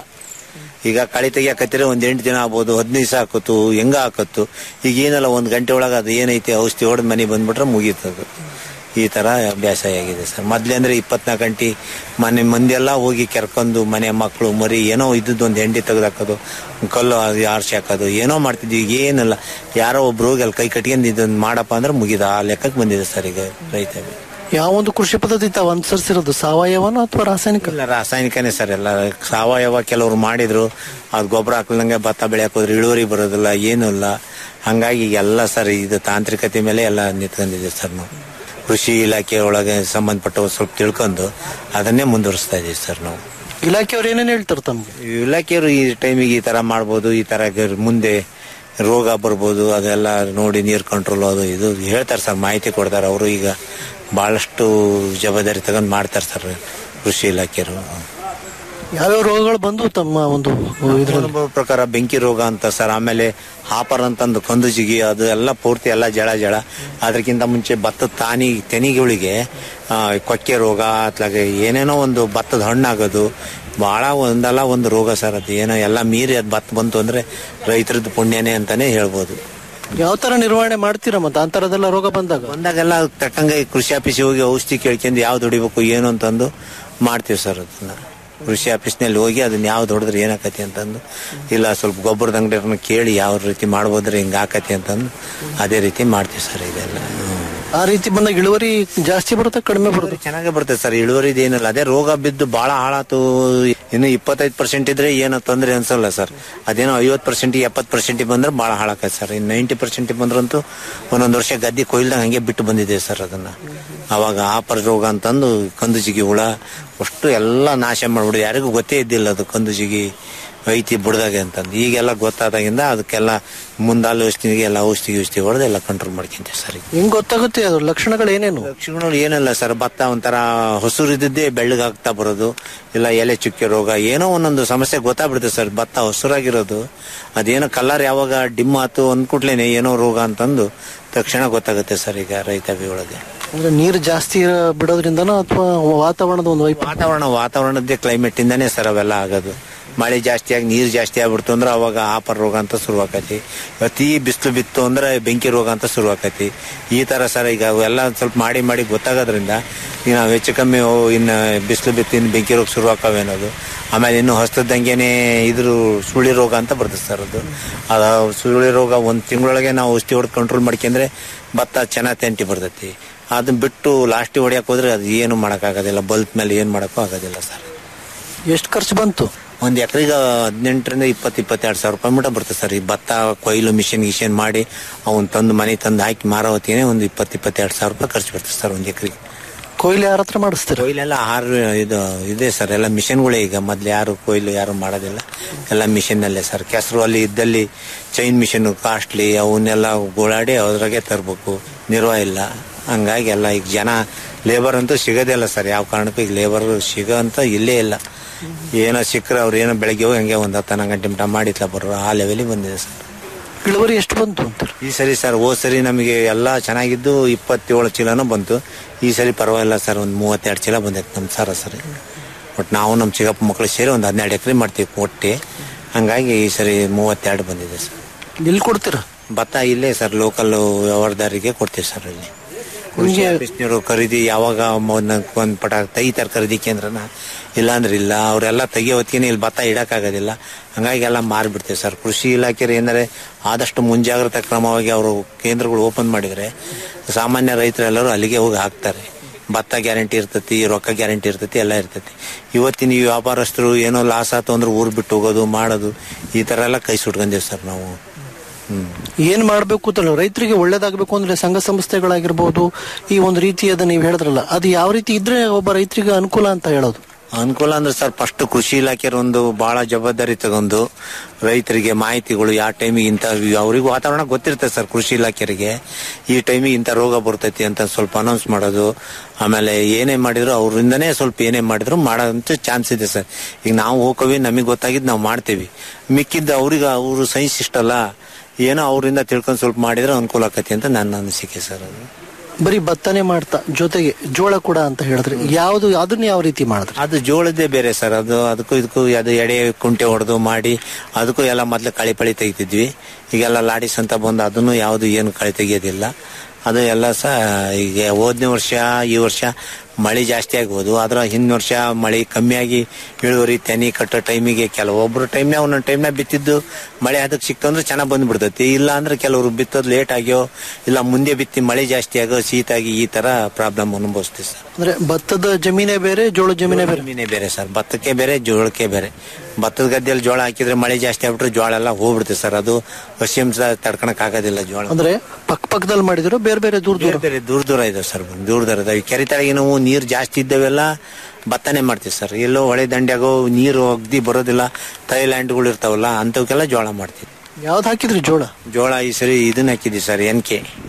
ಈಗ ಕಳೆ ತೆಗಿಯಾಕತ್ತಿರ ಒಂದ್ ಎಂಟು ದಿನ ಆಗ್ಬೋದು ಹದಿನೈದು ದಿವಸ ಹಾಕತ್ತು ಹೆಂಗ ಹಾಕತ್ತು ಈಗ ಏನಲ್ಲ ಒಂದ್ ಗಂಟೆ ಒಳಗೆ ಅದು ಏನೈತೆ ಔಷಧಿ ಹೊಡೆದ್ ಮನೆ ಬಂದ್ಬಿಟ್ರೆ ಮುಗೀತದು ಈ ತರ ಬೇಸಾಯ ಆಗಿದೆ ಸರ್ ಮೊದ್ಲೇ ಅಂದ್ರೆ ಇಪ್ಪತ್ನಾಲ್ಕು ಗಂಟೆ ಮನೆ ಮಂದಿ ಎಲ್ಲ ಹೋಗಿ ಕೆರ್ಕೊಂಡು ಮನೆ ಮಕ್ಕಳು ಮರಿ ಏನೋ ಇದ್ದದ್ದು ಒಂದು ಹೆಂಡಿ ತೆಗೆದಾಕೋದು ಕಲ್ಲು ಆರ್ಸಿ ಹಾಕೋದು ಏನೋ ಮಾಡ್ತಿದ್ವಿ ಈಗ ಏನಿಲ್ಲ ಯಾರೋ ಒಬ್ರು ಹೋಗಿ ಅಲ್ಲಿ ಕೈ ಕಟ್ಕೊಂಡು ಇದನ್ನ ಮಾಡಪ್ಪ ಅಂದ್ರೆ ಮುಗಿದ ಆ ಲೆಕ್ಕಕ್ಕೆ ಬಂದಿದೆ ಸರ್ ಈಗ ರೈತ ಯಾವ ಒಂದು ಕೃಷಿ ಪದ್ಧತಿ ತಾವು ಅನುಸರಿಸಿರೋದು ಸಾವಯವನ ಅಥವಾ ರಾಸಾಯನಿಕ ಇಲ್ಲ ರಾಸಾಯನಿಕನೇ ಸರ್ ಎಲ್ಲ ಸಾವಯವ ಕೆಲವರು ಮಾಡಿದ್ರು ಅದು ಗೊಬ್ಬರ ಹಾಕ್ಲಂಗೆ ಭತ್ತ ಬೆಳೆಯಕ್ ಹೋದ್ರೆ ಇಳುವರಿ ಬರೋದಿಲ್ಲ ಏನೂ ಇಲ್ಲ ಹಂಗಾಗಿ ಎಲ್ಲ ಸರ್ ಇದು ತಾಂತ್ರಿಕತೆ ಮೇಲೆ ಎಲ್ಲ ನಿಂತ್ಕೊಂಡಿದೆ ಸರ್ ನಾವು ಕೃಷಿ ಇಲಾಖೆ ಒಳಗೆ ಸಂಬಂಧಪಟ್ಟ ಒಂದ್ ಸ್ವಲ್ಪ ತಿಳ್ಕೊಂಡು ಅದನ್ನೇ ಮುಂದುವರಿಸ್ತಾ ಇದೀವಿ ಸರ್ ನಾವು ಇಲಾಖೆಯವ್ರು ಏನೇನ್ ಹೇಳ್ತಾರೆ ತಮ್ಗೆ ಇಲಾಖೆಯವರು ಈ ಟೈಮಿಗೆ ಈ ತರ ಮಾಡ್ಬೋದು ಈ ತರ ಗ- ಮುಂದೆ ರೋಗ ಬರ್ಬೋದು ಅದೆಲ್ಲ ನೋಡಿ ನೀರ್ ಕಂಟ್ರೋಲ್ ಅದು ಇದು ಹೇಳ್ತಾರೆ ಸರ್ ಮಾಹಿತಿ ಕೊಡ್ತಾರೆ ಅವರು ಈಗ ಬಹಳಷ್ಟು ಜವಾಬ್ದಾರಿ ತಗೊಂಡ್ ಮಾಡ್ತಾರೆ ಸರ್ ಕೃಷಿ ಇಲಾಖೆಯವರು ಯಾವ್ಯಾವ ರೋಗಗಳು ಬಂದು ತಮ್ಮ ಒಂದು ಇದ್ರಲ್ಲಿ ಅನುಭವ ಪ್ರಕಾರ ಬೆಂಕಿ ರೋಗ ಅಂತ ಸರ್ ಆಮೇಲೆ ಹಾಪರ್ ಅಂತಂದು ಕಂದು ಜಿಗಿ ಅದು ಎಲ್ಲ ಪೂರ್ತಿ ಎಲ್ಲ ಜಳ ಜಳ ಅದಕ್ಕಿಂತ ಮುಂಚೆ ಭತ್ತದ ತಾನಿ ತೆನಿಗಳಿಗೆ ಆ, ಕೊಕ್ಕೆ ರೋಗ ಅತ್ಲಾಗೆ ಏನೇನೋ ಒಂದು ಭತ್ತದ ಹಣ್ಣಾಗೋದು ಬಹಳ ಒಂದಲ್ಲ ಒಂದು ರೋಗ ಸರ್ ಅದು ಏನೋ ಎಲ್ಲ ಮೀರಿ ಅದು ಭತ್ತ ಬಂತು ಅಂದ್ರೆ ರೈತರದ್ದು ಪುಣ್ಯನೇ ಅಂತಾನೆ ಹೇಳ್ಬೋದು ಯಾವ ತರ ನಿರ್ವಹಣೆ ಮಾಡ್ತೀರಾ ಮತ್ತೆ ಅಂತರದೆಲ್ಲ ರೋಗ ಬಂದಾಗ ಬಂದಾಗೆಲ್ಲ ಅದಕ್ಕೆ ತಕ್ಕಂಗೆ ಕೃಷಿ ಆಫೀಸಿಗೆ ಹೋಗಿ ಔಷಧಿ ಕೇಳ್ಕೊಂಡು ಯಾವ್ದು ಹೊಡಿಬೇಕು ಏನು ಅಂತಂದು ಮಾಡ್ತೀವಿ ಸರ್ ಅದನ್ನ ಕೃಷಿ ಆಫೀಸ್ನಲ್ಲಿ ಹೋಗಿ ಅದನ್ನ ಯಾವ್ದು ಹೊಡೆದ್ರೆ ಏನಾಕತಿ ಅಂತಂದು ಇಲ್ಲ ಸ್ವಲ್ಪ ಗೊಬ್ಬರದ ಅಂಗಡಿಯವ್ರನ್ನ ಕೇಳಿ ಯಾವ ರೀತಿ ಮಾಡ್ಬೋದ್ರೆ ಹಿಂಗೆ ಆಕತಿ ಅಂತಂದು ಅದೇ ರೀತಿ ಮಾಡ್ತೀವಿ ಸರ್ ಇದೆಲ್ಲ ಹ್ಮ್. ಆ ರೀತಿ ಬಂದಾಗ ಇಳುವರಿ ಜಾಸ್ತಿ ಬರುತ್ತೆ ಕಡಿಮೆ ಬರುತ್ತೆ ಚೆನ್ನಾಗೇ ಬರ್ತದೆ ಸರ್ ಇಳುವರಿದು ಏನಿಲ್ಲ ಅದೇ ರೋಗ ಬಿದ್ದು ಬಹಳ ಹಾಳಾತು ಇನ್ನು ಇಪ್ಪತ್ತೈದು ಪರ್ಸೆಂಟ್ ಇದ್ರೆ ಏನು ತೊಂದರೆ ಅನ್ಸಲ್ಲ ಸರ್ ಅದೇನೋ ಐವತ್ತು ಪರ್ಸೆಂಟ್ ಎಪ್ಪತ್ತು ಪರ್ಸೆಂಟ್ ಬಂದ್ರೆ ಬಹಳ ಹಾಳಾಕತ್ತೆ ಸರ್ ಇನ್ನು ನೈಂಟಿ ಪರ್ಸೆಂಟ್ ಬಂದ್ರಂತೂ ಒಂದೊಂದು ವರ್ಷ ಗದ್ದೆ ಕೊಯ್ಲ್ದಾಗ ಹಂಗೆ ಬಿಟ್ಟು ಬಂದಿದೆ ಸರ್ ಅದನ್ನ ಅವಾಗ ಆಪರ್ ರೋಗ ಅಂತಂದು ಕಂದು ಜಿಗಿ ಹುಳ ಅಷ್ಟು ಎಲ್ಲ ನಾಶ ಮಾಡ್ಬಿಡು ಯಾರಿಗೂ ಗೊತ್ತೇ ಇದ್ದಿಲ್ಲ ಅದು ಕಂದು ಜಿಗಿ ಐತಿ ಬುಡ್ದಾಗೆ ಅಂತಂದು ಈಗೆಲ್ಲ ಗೊತ್ತಾದಾಗಿಂದ ಅದಕ್ಕೆಲ್ಲ ಮುಂದಾಲು ಔಷಧಿಗೆ ಎಲ್ಲ ಔಷಧಿ ಔಷಧಿ ಹೊಡೆದು ಎಲ್ಲ ಕಂಟ್ರೋಲ್ ಮಾಡ್ಕೊಂತೀವಿ ಸರ್ ಈಗ ಹೆಂಗ್ ಗೊತ್ತಾಗುತ್ತೆ ಅದು ಲಕ್ಷಣಗಳು ಏನೇನು ಲಕ್ಷಣಗಳು ಏನಿಲ್ಲ ಸರ್ ಭತ್ತ ಒಂಥರ ಹಸುರಿದ್ದೇ ಬೆಳ್ಳಗಾಗ್ತಾ ಬರೋದು ಇಲ್ಲ ಎಲೆ ಚುಕ್ಕೆ ರೋಗ ಏನೋ ಒಂದೊಂದು ಸಮಸ್ಯೆ ಗೊತ್ತಾಗ್ಬಿಡುತ್ತೆ ಸರ್ ಭತ್ತ ಹಸುರಾಗಿರೋದು ಅದೇನೋ ಕಲರ್ ಯಾವಾಗ ಡಿಮ್ ಆತು ಅಂದ್ಕೂಡ್ಲೇನೆ ಏನೋ ರೋಗ ಅಂತಂದು ತಕ್ಷಣ ಗೊತ್ತಾಗುತ್ತೆ ಸರ್ ಈಗ ರೈತ ಒಳಗೆ ಅಂದ್ರೆ ನೀರು ಜಾಸ್ತಿ ಇರ- ಬಿಡೋದ್ರಿಂದನೋ ಅಥವಾ ವಾತಾವರಣದ ಒಂದು ವೈಪ ವಾತಾವರಣ ವಾತಾವರಣದ್ದೇ ಕ್ಲೈಮೇಟ್ ಇಂದಾನೇ ಸರ್ ಅವೆಲ್ಲ ಆಗೋದು ಮಳೆ ಜಾಸ್ತಿ ಆಗಿ ನೀರು ಜಾಸ್ತಿ ಆಗ್ಬಿಡ್ತು ಅಂದ್ರೆ ಅವಾಗ ಆಪರ್ ರೋಗ ಅಂತ ಶುರುವಾಕತಿ ಅತಿ ಬಿಸಿಲು ಬಿತ್ತು ಅಂದ್ರೆ ಬೆಂಕಿ ರೋಗ ಅಂತ ಶುರುವಾಕತಿ ಈ ತರ ಸರ್ ಈಗ ಅವೆಲ್ಲ ಒಂದ್ ಸ್ವಲ್ಪ ಮಾಡಿ ಮಾಡಿ ಗೊತ್ತಾಗೋದ್ರಿಂದ ಈಗ ನಾವು ಹೆಚ್ಚು ಕಮ್ಮಿ ಓ, ಇನ್ನು ಬಿಸಿಲು ಬಿತ್ತು ಇನ್ನು ಬೆಂಕಿ ರೋಗ ಶುರುವಾಕವೆ ಅನ್ನೋದು ಆಮೇಲೆ ಇನ್ನು ಹೊಸದಂಗೆನೆ ಇದ್ರ ಸುಳಿ ರೋಗ ಅಂತ ಬರ್ತದೆ ಸರ್ ಅದು ಅದು ಸುಳಿ ರೋಗ ಒಂದು ತಿಂಗಳೊಳಗೆ ನಾವು ಔಷಧಿ ಹೊಡೆದು ಕಂಟ್ರೋಲ್ ಮಾಡ್ಕೊಂಡ್ರೆ ಭತ್ತ ಚೆನ್ನಾಗಿ ತೆಂಟಿ ಬರ್ತೈತಿ ಅದನ್ನ ಬಿಟ್ಟು ಲಾಸ್ಟಿಗೆ ಹೊಡ್ಯಕ್ಕೆ ಹೋದ್ರೆ ಅದು ಏನು ಮಾಡೋಕ್ಕಾಗೋದಿಲ್ಲ ಬಲ್ತ್ ಮೇಲೆ ಏನು ಮಾಡೋಕ್ಕೂ ಆಗೋದಿಲ್ಲ ಸರ್ ಎಷ್ಟು ಖರ್ಚು ಬಂತು ಒಂದು ಎಕರೆಗೆ ಹದಿನೆಂಟರಿಂದ ಇಪ್ಪತ್ತು ಇಪ್ಪತ್ತೆರಡು ಸಾವಿರ ರೂಪಾಯಿ ಮಟ್ಟ ಬರ್ತದೆ ಸರ್ ಈ ಭತ್ತ ಕೊಯ್ಲು ಮಿಷನ್ ಗಿಷನ್ ಮಾಡಿ ಅವ್ನು ತಂದು ಮನೆ ತಂದು ಹಾಕಿ ಮಾರೋ ಹೊತ್ತಿಗೆ ಒಂದು ಇಪ್ಪತ್ತು ಇಪ್ಪತ್ತೆರಡು ಸಾವಿರ ರೂಪಾಯಿ ಖರ್ಚು ಬರ್ತದೆ ಸರ್ ಒಂದು ಎಕರೆಗೆ ಕೊಯ್ಲು ಯಾರ ಹತ್ರ ಮಾಡಿಸ್ತೀರ ಕೊಯ್ಲೆಲ್ಲ ಆಹಾರ ಇದು ಇದೆ ಸರ್ ಎಲ್ಲ ಮಿಷನ್ಗಳೇ ಈಗ ಮೊದ್ಲು ಯಾರು ಕೊಯ್ಲು ಯಾರು ಮಾಡೋದಿಲ್ಲ ಎಲ್ಲ ಮಿಷನ್ನಲ್ಲೇ ಸರ್ ಕೆಸರು ಅಲ್ಲಿ ಇದ್ದಲ್ಲಿ ಚೈನ್ ಮಿಷನ್ ಕಾಸ್ಟ್ಲಿ ಅವನ್ನೆಲ್ಲ ಗೋಳಾಡಿ ಅದ್ರಾಗೆ ತರಬೇಕು ನಿರ್ವಾಹ ಇಲ್ಲ ಹಂಗಾಗಿ ಎಲ್ಲ ಈಗ ಜನ ಲೇಬರ್ ಅಂತೂ ಸಿಗೋದಿಲ್ಲ ಸರ್ ಯಾವ ಕಾರಣಕ್ಕೂ ಈಗ ಲೇಬರ್ ಸಿಗೋ ಅಂತ ಇಲ್ಲೇ ಇಲ್ಲ ಏನೋ ಸಿಕ್ಕರೆ ಅವ್ರು ಏನೋ ಬೆಳಗ್ಗೆ ಹೋಗಿ ಹಂಗೆ ಒಂದು ಹತ್ತು ಹನ್ನೊಂದು ಗಂಟೆ ಮಟ ಮಾಡಿತ್ಲ ಬರೋ ಆ ಲೆವೆಲಿಗೆ ಬಂದಿದೆ ಸರ್ ಇಳುವರಿ ಎಷ್ಟು ಬಂತು ಅಂತಾರೆ ಈ ಸರಿ ಸರ್ ಹೋದ್ ಸರಿ ನಮಗೆ ಎಲ್ಲ ಚೆನ್ನಾಗಿದ್ದು ಇಪ್ಪತ್ತೇಳು ಚೀಲನೂ ಬಂತು ಈ ಸರಿ ಪರವಾಗಿಲ್ಲ ಸರ್ ಒಂದು ಮೂವತ್ತೆರಡು ಚೀಲ ಬಂದೈತೆ ನಮ್ಮ ಸರ ಸರಿ ಬಟ್ ನಾವು ನಮ್ಮ ಚಿಕ್ಕಪ್ಪ ಮಕ್ಕಳು ಸೇರಿ ಒಂದು ಹನ್ನೆರಡು ಎಕರೆ ಮಾಡ್ತೀವಿ ಒಟ್ಟಿ ಹಂಗಾಗಿ ಈ ಸರಿ ಮೂವತ್ತೆರಡು ಬಂದಿದೆ ಸರ್ ಎಲ್ಲಿ ಕೊಡ್ತೀರಾ ಭತ್ತ ಇಲ್ಲೇ ಸರ್ ಲೋಕಲ್ ವ್ಯವಹಾರದಾರಿಗೆ ಕೊಡ್ತೀವಿ ಸರ್ ಇಲ್ಲಿ ಕೃಷಿ ಆಫೀಸ್ನವರು ಖರೀದಿ ಯಾವಾಗ ಒಂದು ಪಟ ತೆಗಿತಾರೆ ಖರೀದಿ ಕೇಂದ್ರನ ಇಲ್ಲ ಅಂದ್ರೆ ಇಲ್ಲ ಅವರೆಲ್ಲ ತೆಗಿಯೋ ಹೊತ್ತಿಗೆ ಇಲ್ಲಿ ಭತ್ತ ಇಡಕ್ಕಾಗೋದಿಲ್ಲ ಹಂಗಾಗಿ ಎಲ್ಲ ಮಾರ್ಬಿಡ್ತೇವೆ ಸರ್ ಕೃಷಿ ಇಲಾಖೆಯರು ಏನಂದ್ರೆ ಆದಷ್ಟು ಮುಂಜಾಗ್ರತಾ ಕ್ರಮವಾಗಿ ಅವರು ಕೇಂದ್ರಗಳು ಓಪನ್ ಮಾಡಿದ್ರೆ ಸಾಮಾನ್ಯ ರೈತರೆಲ್ಲರೂ ಅಲ್ಲಿಗೆ ಹೋಗಿ ಹಾಕ್ತಾರೆ ಭತ್ತ ಗ್ಯಾರಂಟಿ ಇರ್ತತಿ ರೊಕ್ಕ ಗ್ಯಾರಂಟಿ ಇರ್ತತಿ ಎಲ್ಲ ಇರ್ತತಿ ಇವತ್ತಿನ ಈ ವ್ಯಾಪಾರಸ್ಥರು ಏನೋ ಲಾಸ್ ಆತು ಅಂದ್ರೆ ಊರು ಬಿಟ್ಟು ಹೋಗೋದು ಮಾಡೋದು ಈ ತರ ಎಲ್ಲ ಕೈ ಸುಟ್ಕೊಂಡೇವಿ ಸರ್ ನಾವು ಹ್ಮ್ ಏನ್ ಮಾಡ್ಬೇಕು ಅಂತ ರೈತರಿಗೆ ಒಳ್ಳೇದಾಗಬೇಕು ಅಂದ್ರೆ ಸಂಘ ಸಂಸ್ಥೆಗಳಾಗಿರ್ಬೋದು ಈ ಒಂದು ರೀತಿಯಾದ ನೀವು ಹೇಳಿದ್ರಲ್ಲ ಅದು ಯಾವ ರೀತಿ ಇದ್ರೆ ಒಬ್ಬ ರೈತರಿಗೆ ಅನುಕೂಲ ಅಂತ ಹೇಳೋದು ಅನುಕೂಲ ಅಂದ್ರೆ ಸರ್ ಫಸ್ಟ್ ಕೃಷಿ ಇಲಾಖೆಯವರು ಒಂದು ಬಹಳ ಜವಾಬ್ದಾರಿ ತಗೊಂಡು ರೈತರಿಗೆ ಮಾಹಿತಿಗಳು ಯಾವ ಟೈಮಿಗೆ ಇಂಥ ಅವ್ರಿಗೆ ವಾತಾವರಣ ಗೊತ್ತಿರ್ತದೆ ಸರ್ ಕೃಷಿ ಇಲಾಖೆಯರಿಗೆ ಈ ಟೈಮಿಗೆ ಇಂಥ ರೋಗ ಬರ್ತೈತಿ ಅಂತ ಸ್ವಲ್ಪ ಅನೌನ್ಸ್ ಮಾಡೋದು ಆಮೇಲೆ ಏನೇ ಮಾಡಿದ್ರು ಅವರಿಂದನೇ ಸ್ವಲ್ಪ ಏನೇ ಮಾಡಿದ್ರು ಮಾಡೋಂಥ ಚಾನ್ಸ್ ಇದೆ ಸರ್ ಈಗ ನಾವು ಹೋಗ್ತೀವಿ ನಮಗೆ ಗೊತ್ತಾಗಿದ್ದು ನಾವು ಮಾಡ್ತೀವಿ ಮಿಕ್ಕಿದ್ದು ಅವ್ರಿಗೆ ಅವರು ಸೈನ್ಸ್ ಇಷ್ಟಲ್ಲ ಏನೋ ಅವರಿಂದ ತಿಳ್ಕೊಂಡು ಸ್ವಲ್ಪ ಮಾಡಿದ್ರೆ ಅನುಕೂಲ ಆಕತಿ ಅಂತ ನನ್ನ ಅನಿಸಿಕೆ ಸರ್ ಅದು ಬರೀ ಭತ್ತನೆ ಮಾಡ್ತಾ ಜೊತೆಗೆ ಜೋಳ ಕೂಡ ಅಂತ ಹೇಳಿದ್ರೆ ಯಾವ್ದು ಅದನ್ನ ಯಾವ ರೀತಿ ಮಾಡಿದ್ರಿ ಅದು ಜೋಳದ್ದೇ ಬೇರೆ ಸರ್ ಅದು ಅದಕ್ಕೂ ಇದಕ್ಕೂ ಅದು ಎಡೆ ಕುಂಟೆ ಹೊಡೆದು ಮಾಡಿ ಅದಕ್ಕೂ ಎಲ್ಲ ಮೊದ್ಲು ಕಳಿ ಪಳಿ ತೆಗಿತಿದ್ವಿ ಈಗೆಲ್ಲ ಲಾಡಿಸ್ ಅಂತ ಬಂದು ಅದನ್ನು ಯಾವುದು ಏನು ಕಳಿ ತೆಗಿಯೋದಿಲ್ಲ ಅದು ಎಲ್ಲ ಸಹ ಈಗ ಹೋದ್ನೇ ವರ್ಷ ಈ ವರ್ಷ ಮಳೆ ಜಾಸ್ತಿ ಆಗ್ಬೋದು ಆದ್ರೆ ಹಿಂದಿನ ವರ್ಷ ಮಳೆ ಕಮ್ಮಿಯಾಗಿ ಇಳುವರಿ ತೆನಿ ಕಟ್ಟೋ ಟೈಮಿಗೆ ಕೆಲವೊಬ್ರು ಟೈಮ್ನಾಗ ಒಂದೊಂದು ಟೈಮ್ನಾಗ ಬಿತ್ತಿದ್ದು ಮಳೆ ಅದಕ್ಕೆ ಸಿಕ್ತು ಅಂದ್ರೆ ಚೆನ್ನಾಗಿ ಬಂದ್ಬಿಡ್ತೈತಿ ಇಲ್ಲ ಅಂದ್ರೆ ಕೆಲವರು ಬಿತ್ತೋದು ಲೇಟ್ ಆಗ್ಯೋ ಇಲ್ಲ ಮುಂದೆ ಬಿತ್ತಿ ಮಳೆ ಜಾಸ್ತಿ ಆಗೋ ಶೀತ ಆಗಿ ಈ ತರ ಪ್ರಾಬ್ಲಮ್ ಅನುಭವಿಸ್ತೀವಿ ಸರ್ ಅಂದ್ರೆ ಭತ್ತದ ಜಮೀನೇ ಬೇರೆ ಜೋಳದ ಜಮೀನೇ ಬೇರೆ ಜಮೀನೇ ಬೇರೆ ಸರ್ ಭತ್ತಕ್ಕೆ ಬೇರೆ ಜೋಳಕ್ಕೆ ಬೇರೆ ಭತ್ತದ ಗದ್ದೆಯಲ್ಲಿ ಜೋಳ ಹಾಕಿದ್ರೆ ಮಳೆ ಜಾಸ್ತಿ ಆಗ್ಬಿಟ್ರೆ ಜೋಳ ಎಲ್ಲ ಹೋಗ್ಬಿಡುತ್ತೆ ಸರ್ ಅದು ಹಸಿಂಸ ತಡ್ಕೊಳಕ್ ಆಗೋದಿಲ್ಲ ಜೋಳ ಅಂದ್ರೆ ಪಕ್ಕ ಪಕ್ಕದಲ್ಲಿ ಮಾಡಿದ್ರು ಬೇರೆ ಬೇರೆ ದೂರ ದೂರ ಬೇರೆ ಬೇರೆ ದೂರ ದೂರ ಇದೆ ಸರ್ ದೂರ ದೂರ ಇದಾವೆ ಕೆರೆ ತಳಗೆ ನಾವು ನೀರು ಜಾಸ್ತಿ ಇದ್ದಾವೆಲ್ಲ ಭತ್ತನೇ ಮಾಡ್ತೀವಿ ಸರ್ ಎಲ್ಲೋ ಹೊಳೆ ದಂಡ್ಯಾಗೋ ನೀರು ಒಗ್ದಿ ಬರೋದಿಲ್ಲ ಥೈಲ್ಯಾಂಡ್ಗಳು ಇರ್ತಾವಲ್ಲ ಅಂಥವಕ್ಕೆಲ್ಲ ಜೋಳ ಮಾಡ್ತೀವಿ ಯಾವ್ದು ಹಾಕಿದ್ರಿ ಜೋಳ ಜೋಳ ಈ ಸರಿ ಇದನ್ನ ಹಾಕಿದ್ವಿ ಸರ್ ಎನ್ ಕೆ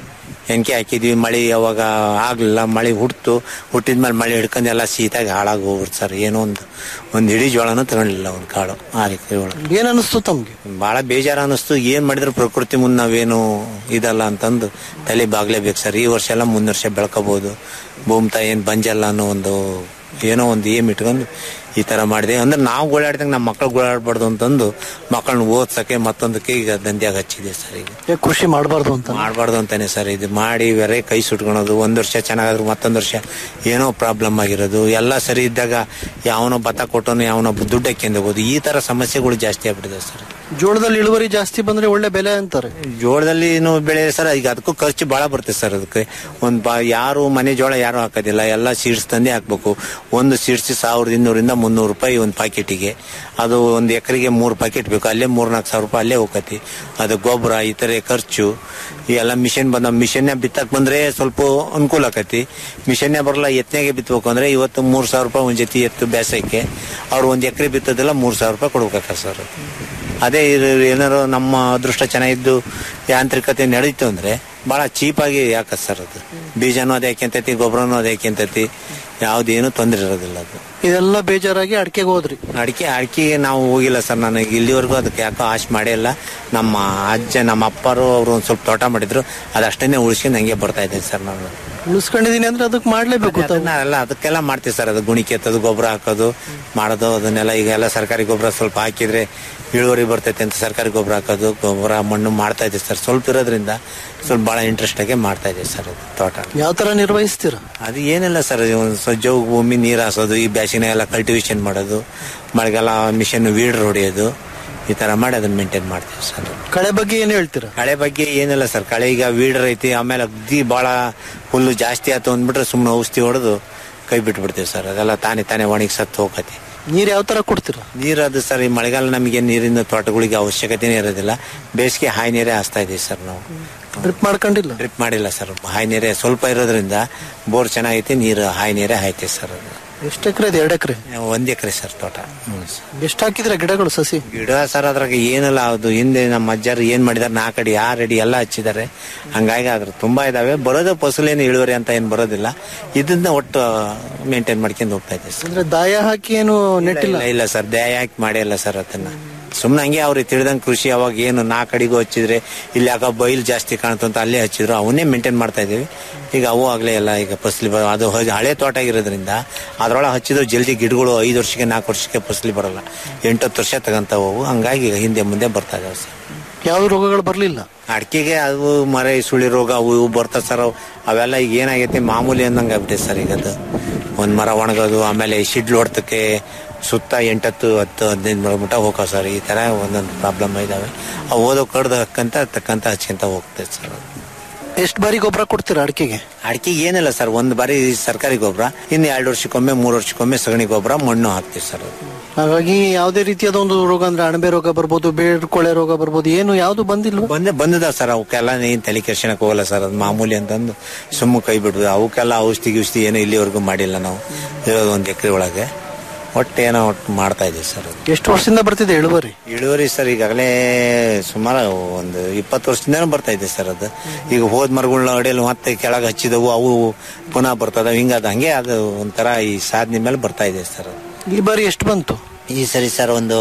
ಎನ್ಕೆ ಹಾಕಿದ್ವಿ ಮಳೆ ಅವಾಗ ಆಗ್ಲಿಲ್ಲ ಮಳೆ ಹುಡ್ತು ಹುಟ್ಟಿದ್ಮೇಲೆ ಮಳೆ ಹಿಡ್ಕೊಂಡು ಎಲ್ಲ ಶೀತಾಗಿ ಹಾಳಾಗಿ ಹೋಗ್ಬಿಡ್ತು ಸರ್ ಏನೋ ಒಂದು ಒಂದು ಇಡೀ ಜೋಳನೂ ತಗೊಂಡಿಲ್ಲ ಒಂದು ಕಾಳು ಆ ರೀತಿ ಒಳಗೆ ಏನ್ ಅನಿಸ್ತು ತಮ್ಗೆ ಬಹಳ ಬೇಜಾರು ಅನ್ನಿಸ್ತು ಏನ್ ಮಾಡಿದ್ರು ಪ್ರಕೃತಿ ಮುಂದೆ ನಾವೇನು ಇದಲ್ಲ ಅಂತಂದು ತಲೆ ಬಾಗ್ಲೇಬೇಕು ಸರ್ ಈ ವರ್ಷ ಎಲ್ಲ ಮುಂದಿನ ವರ್ಷ ಬೆಳ್ಕೋಬಹುದು ಭೂಮಿ ತಾಯಿ ಏನ್ ಬಂಜಲ್ಲ ಅನ್ನೋ ಒಂದು ಏನೋ ಒಂದು ಏಮ್ ಇಟ್ಕೊಂಡು ಈ ತರ ಮಾಡಿದೆ ಅಂದ್ರೆ ನಾವು ಗೋಳಾಡ್ದಂಗೆ ನಮ್ಮ ಮಕ್ಕಳು ಗೋಳಾಡ್ಬಾರ್ದು ಅಂತಂದು ಮಕ್ಕಳನ್ನ ಓದ್ಸಕ್ಕೆ ಮತ್ತೊಂದಕ್ಕೆ ಈಗ ದಂಧ್ಯಾಗ ಹಚ್ಚಿದೆ ಸರ್ ಈಗ ಯಾಕೆ ಕೃಷಿ ಮಾಡಬಾರ್ದು ಅಂತ ಮಾಡಬಾರ್ದು ಅಂತಾನೆ ಸರ್ ಇದು ಮಾಡಿ ಬೇರೆ ಕೈ ಸುಟ್ಕೊಳೋದು ಒಂದ್ ವರ್ಷ ಚೆನ್ನಾಗಾದ್ರು ಮತ್ತೊಂದು ವರ್ಷ ಏನೋ ಪ್ರಾಬ್ಲಮ್ ಆಗಿರೋದು ಎಲ್ಲ ಸರಿ ಇದ್ದಾಗ ಯಾವನೋ ಭತ್ತ ಕೊಟ್ಟೋನು ಯಾವನೋ ದುಡ್ಡು ಹಾಕ್ಯಂಡ್ ಹೋಗೋದು ಈ ತರ ಸಮಸ್ಯೆಗಳು ಜಾಸ್ತಿ ಆಗ್ಬಿಟ್ಟಿದೆ ಸರ್ ಜೋಳದಲ್ಲಿ ಇಳುವರಿ ಜಾಸ್ತಿ ಬಂದ್ರೆ ಒಳ್ಳೆ ಬೆಲೆ ಅಂತಾರೆ ಜೋಳದಲ್ಲಿ ಬೆಳೆ ಸರ್ ಈಗ ಅದಕ್ಕೂ ಖರ್ಚು ಬಹಳ ಬರುತ್ತೆ ಸರ್ ಅದಕ್ಕೆ ಒಂದ್ ಬಾ ಯಾರು ಮನೆ ಜೋಳ ಯಾರು ಹಾಕೋದಿಲ್ಲ ಎಲ್ಲ ಸೀಡ್ಸ್ ತಂದೆ ಹಾಕ್ಬೇಕು ಒಂದು ಸೀಡ್ಸ್ ಸಾವಿರದ ಇನ್ನೂರಿಂದ ಮುನ್ನೂರು ರೂಪಾಯಿ ಒಂದು ಪ್ಯಾಕೆಟಿಗೆ ಅದು ಒಂದು ಎಕರೆಗೆ ಮೂರು ಪ್ಯಾಕೆಟ್ ಬೇಕು ಅಲ್ಲೇ ಮೂರ್ನಾಲ್ಕು ಸಾವಿರ ರೂಪಾಯಿ ಅಲ್ಲೇ ಹೋಗತಿ ಅದು ಗೊಬ್ಬರ ಈ ತರ ಖರ್ಚು ಈ ಎಲ್ಲ ಮಿಷನ್ ಬಂದ ಮಿಷನ್ ಬಿತ್ತಕ್ ಬಂದ್ರೆ ಸ್ವಲ್ಪ ಅನುಕೂಲ ಆಕತಿ ಮಿಷನ್ ಬರಲ್ಲ ಎತ್ತನೆಗೆ ಬಿತ್ತಬೇಕು ಅಂದ್ರೆ ಇವತ್ತು ಮೂರ್ ಸಾವಿರ ರೂಪಾಯಿ ಒಂದ್ ಜೊತೆ ಎತ್ತು ಬೇಸಕ್ಕೆ ಅವ್ರು ಒಂದ್ ಎಕರೆ ಬಿತ್ತೋದಿಲ್ಲ ಮೂರ್ ಸಾವಿರ ರೂಪಾಯಿ ಕೊಡ್ಬೇಕಾಗ ಸರ್ ಅದೇ ಇರ್- ಏನಾರು ನಮ್ಮ ಅದೃಷ್ಟ ಚೆನ್ನಾಗಿದ್ದು ಯಾಂತ್ರಿಕತೆ ನಡೀತು ಅಂದ್ರೆ ಬಹಳ ಚೀಪಾಗಿ ಯಾಕ ಸರ್ ಅದು ಬೀಜನೂ ಅದೇ ಹಾಕ್ಯಂತೈತಿ ಗೊಬ್ಬರನೂ ಅದೇ ಹಾಕ್ಯಂತೈತಿ ಯಾವ್ದೇನು ತೊಂದರೆ ಇರೋದಿಲ್ಲ ಅದು ಇದೆಲ್ಲ ಬೇಜಾರಾಗಿ ಅಡಿಕೆಗೆ ಹೋದ್ರಿ ಅಡಿಕೆ ಅಡಿಕೆಗೆ ನಾವು ಹೋಗಿಲ್ಲ ಸರ್ ನನಗೆ ಇಲ್ಲಿವರೆಗೂ ಅದಕ್ಕೆ ಯಾಕೋ ಆಶ್ ಮಾಡೇ ಇಲ್ಲ ನಮ್ಮ ಅಜ್ಜ ನಮ್ಮ ಅಪ್ಪರು ಅವರು ಒಂದ್ ಸ್ವಲ್ಪ ತೋಟ ಮಾಡಿದ್ರು ಅದಷ್ಟನ್ನೇ ಉಳಿಸ್ಕೊಂಡು ಹಂಗೆ ಬರ್ತಾ ಇದ್ದೀನಿ ಸರ್ ನಾನು ಉಳಿಸ್ಕೊಂಡಿದೀನಿ ಅಂದ್ರೆ ಅದಕ್ಕೆ ಮಾಡ್ಲೇಬೇಕು ತಾವು ಅದನ್ನ ಎಲ್ಲ ಅದಕ್ಕೆಲ್ಲ ಮಾಡ್ತೀವಿ ಸರ್ ಅದು ಗುಣಿಕೆ ಎತ್ತೋದು ಗೊಬ್ಬರ ಹಾಕೋದು ಮಾಡೋದು ಅದನ್ನೆಲ್ಲ ಈಗ ಎಲ್ಲ ಸರ್ಕಾರಿ ಗೊಬ್ಬರ ಸ್ವಲ್ಪ ಹಾಕಿದ್ರೆ ಇಳುವರಿ ಬರ್ತೈತೆ ಅಂತ ಸರ್ಕಾರಿ ಗೊಬ್ಬರ ಹಾಕೋದು ಗೊಬ್ಬರ ಮಣ್ಣು ಮಾಡ್ತಾ ಇದ್ದೀವಿ ಸರ್ ಸ್ವಲ್ಪ ಇರೋದ್ರಿಂದ ಸ್ವಲ್ಪ ಬಹಳ ಇಂಟ್ರೆಸ್ಟ್ ಆಗಿ ಮಾಡ್ತಾ ಇದ್ದೀವಿ ಸರ್ ಅದು ತೋಟ ಯಾವ ತರ ನಿರ್ವಹಿಸ್ತೀರಾ ಅದು ಏನಿಲ್ಲ ಸರ್ ಒಂದು ಸಜ್ಜವು ಭೂಮಿ ನೀರು ಹಾಸೋದು ಈ ಬ್ಯಾಸಿನ ಎಲ್ಲ ಕಲ್ಟಿವೇಶನ್ ಮಾಡೋದು ಮಳೆಗಾಲ ಮಿಷನ್ ವೀಡ್ರ್ ಹೊಡೆಯೋದು ಈ ತರ ಮಾಡಿ ಅದನ್ನ ಮೇಂಟೈನ್ ಮಾಡ್ತೀವಿ ಸರ್ ಕಳೆ ಬಗ್ಗೆ ಏನ್ ಹೇಳ್ತೀರಾ ಕಳೆ ಬಗ್ಗೆ ಏನಿಲ್ಲ ಸರ್ ಕಳೆ ಈಗ ವೀಡರ್ ಐತಿ ಆಮೇಲೆ ಅಗ್ದಿ ಬಹಳ ಹುಲ್ಲು ಜಾಸ್ತಿ ಆಯ್ತು ಅಂದ್ಬಿಟ್ರೆ ಸುಮ್ಮನೆ ಔಷಧಿ ಹೊಡೆದು ಕೈ ಬಿಟ್ಬಿಡ್ತೀವಿ ಸರ್ ಅದೆಲ್ಲ ತಾನೇ ತಾನೇ ಒಣಗಿ ಸತ್ತು ಹೋಗತಿ ನೀರ್ ಯಾವ ತರ ಕೊಡ್ತೀರಾ ನೀರು ಅದು ಸರ್ ಈ ಮಳೆಗಾಲ ನಮಗೆ ನೀರಿನ ತೋಟಗಳಿಗೆ ಅವಶ್ಯಕತೆನೇ ಇರೋದಿಲ್ಲ ಬೇಸಿಗೆ ಹಾಯಿ ನೀರೇ ಹಾಸ್ತಾ ಇದೀವಿ ಸರ್ ನಾವು ಡ್ರಿಪ್ ಮಾಡ್ಕೊಂಡಿಲ್ಲ ಡ್ರಿಪ್ ಮಾಡಿಲ್ಲ ಸರ್ ಹಾಯಿ ನೀರೇ ಸ್ವಲ್ಪ ಇರೋದ್ರಿಂದ ಬೋರ್ ಚೆನ್ನಾಗೈತಿ ನೀರು ಹಾಯಿ ನೀರೇ ಹಾಯ್ತಿ ಸರ್ ಅದು ಎಷ್ಟು ಎಕರೆ ಇದೆ ಎರಡು ಎಕರೆ ಒಂದ್ ಎಕರೆ ಸರ್ ತೋಟ ಹ್ಮ್ ಸರ್. ಎಷ್ಟು ಹಾಕಿದ್ರೆ ಗಿಡಗಳು ಸಸಿ ಗಿಡ ಸರ್ ಅದ್ರಾಗ ಏನಿಲ್ಲ ಅದು ಹಿಂದೆ ನಮ್ಮ ಅಜ್ಜರು ಏನ್ ಮಾಡಿದಾರೆ ನಾಲ್ಕು ಅಡಿ ಆರು ಅಡಿ ಎಲ್ಲ ಹಚ್ಚಿದ್ದಾರೆ ಹಂಗಾಗಿ ಅದ್ರ ತುಂಬಾ ಇದಾವೆ ಬರೋದು ಫಸಲೇನು ಇಳುವರಿ ಅಂತ ಏನ್ ಬರೋದಿಲ್ಲ ಇದನ್ನ ಒಟ್ಟು ಮೇಂಟೈನ್ ಮಾಡ್ಕೊಂಡು ಹೋಗ್ತಾ ಇದೆ ಸರ್ ಅಂದ್ರೆ ದಾಯ ಹಾಕಿ ಏನು ನೆಟ್ಟಿಲ್ಲ ಇಲ್ಲ ಇಲ್ಲ ಸರ್ ದಯ ಹಾಕಿ ಮಾಡಿಲ್ಲ ಸರ್ ಅದನ್ನ ಸುಮ್ನೆ ಹಂಗೆ ಅವ್ರಿಗೆ ತಿಳಿದಂಗೆ ಕೃಷಿ ಅವಾಗ ಏನು ನಾಲ್ಕು ಅಡಿಗೂ ಹಚ್ಚಿದ್ರೆ ಇಲ್ಲಿ ಯಾಕ ಬೈಲ್ ಜಾಸ್ತಿ ಕಾಣ್ತು ಅಂತ ಅಲ್ಲೇ ಹಚ್ಚಿದ್ರು ಅವನ್ನೇ ಮೇಂಟೈನ್ ಮಾಡ್ತಾ ಇದೀವಿ ಈಗ ಅವು ಆಗ್ಲೇ ಎಲ್ಲ ಈಗ ಫಸಲಿ ಬ- ಅದು ಹ- ಹಳೆ ತೋಟ ಆಗಿರೋದ್ರಿಂದ ಅದ್ರೊಳಗೆ ಹಚ್ಚಿದ್ರು ಜಲ್ದಿ ಗಿಡಗಳು ಐದು ವರ್ಷಕ್ಕೆ ನಾಲ್ಕು ವರ್ಷಕ್ಕೆ ಫಸಲಿ ಬರಲ್ಲ ಎಂಟತ್ತು ವರ್ಷ ತಗಂತಾವು ಅವು ಹಂಗಾಗಿ ಈಗ ಹಿಂದೆ ಮುಂದೆ ಬರ್ತಾ ಇದಾವೆ ಸರ್ ಯಾವ ರೋಗಗಳು ಬರ್ಲಿಲ್ಲ ಅಡಿಕೆಗೆ ಅದು ಮರ ಸುಳಿ ರೋಗ ಅವು ಇವು ಬರ್ತಾವ ಸರ್ ಅವು- ಅವೆಲ್ಲ ಈಗ ಏನಾಗೈತಿ ಮಾಮೂಲಿ ಅಂದಂಗೆ ಆಗ್ಬಿಟ್ಟೆ ಸರ್ ಈಗ ಅದು ಒಂದ್ ಮರ ಒಣಗೋದು ಆಮೇಲೆ ಶಿಡ್ಲು ಹೊಡ್ತಕ್ಕೆ ಸುತ್ತ ಎಂಟತ್ತು ಹತ್ತು ಹದಿನೈದು ಮಟ್ಟ ಹೋಗೋ ಸರ್ ಈ ತರ ಒಂದೊಂದು ಪ್ರಾಬ್ಲಮ್ ಇದಾವೆ ಅವು ಓದೋ ಕಡ್ದು ಹಕ್ಕಂತ ತಕ್ಕಂತ ಹಚ್ಕೊಂತ ಹೋಗ್ತದೆ ಸರ್ ಅದು. ಎಷ್ಟು ಬಾರಿ ಗೊಬ್ಬರ ಕೊಡ್ತೀರಾ ಅಡಿಕೆಗೆ ಅಡಿಕೆಗೆ ಏನಿಲ್ಲ ಸರ್ ಒಂದ್ ಬಾರಿ ಸರ್ಕಾರಿ ಗೊಬ್ಬರ ಇನ್ನು ಎರಡು ವರ್ಷಕ್ಕೊಮ್ಮೆ ಮೂರು ವರ್ಷಕ್ಕೊಮ್ಮೆ ಸಗಣಿ ಗೊಬ್ಬರ ಮಣ್ಣು ಹಾಕ್ತೀವಿ ಸರ್ ಅದು. ಹಾಗಾಗಿ ಯಾವುದೇ ರೀತಿಯಾದ ಒಂದು ರೋಗ ಅಂದ್ರೆ ಅಣಬೆ ರೋಗ ಬರ್ಬೋದು ಬೇಡ್ಕೊಳೆ ರೋಗ ಬರ್ಬೋದು ಏನು ಯಾವ್ದು ಬಂದಿಲ್ಲ ಬಂದೆ ಬಂದದ ಸರ್ ಅವಕ್ಕೆಲ್ಲ ಏನ್ ತಲೆ ಕೆಡ್ಸಣಕ್ ಹೋಗಲ್ಲ ಸರ್ ಅದು ಮಾಮೂಲಿ ಅಂತಂದು ಸುಮ್ಮ ಕೈ ಬಿಡುದು ಅವಕ್ಕೆಲ್ಲ ಔಷಧಿ ಗಿಷ್ಧಿ ಏನೋ ಇಲ್ಲಿವರೆಗೂ ಮಾಡಿಲ್ಲ ನಾವು ಇರೋದು ಒಂದ್ ಎಕರೆ ಒಳಗೆ ಒಟ್ಟು ಏನೋ ಒಟ್ಟು ಮಾಡ್ತಾ ಇದೀವಿ ಸರ್ ಅದು. ಎಷ್ಟು ವರ್ಷದಿಂದ ಬರ್ತಿದೆ ಇಳುವರಿ ಇಳುವರಿ ಸರ್ ಈಗಾಗಲೇ ಸುಮಾರು ಒಂದು ಇಪ್ಪತ್ತು ವರ್ಷದಿಂದನೂ ಬರ್ತಾ ಇದೆ ಸರ್ ಅದು ಈಗ ಹೋದ್ ಮರಗಳನ್ನ ಅಡಿಯಲ್ಲಿ ಮತ್ತೆ ಕೆಳಗೆ ಹಚ್ಚಿದವು ಅವು ಪುನಃ ಬರ್ತದ ಹಿಂಗ ಅದು ಹಂಗೆ ಅದು ಒಂಥರ ಈ ಸಾಧನೆ ಮೇಲೆ ಬರ್ತಾ ಇದೆ ಸರ್ ಅದು. ಈ ಬಾರಿ ಎಷ್ಟು ಬಂತು ಈ ಸರಿ ಸರ್ ಒಂದು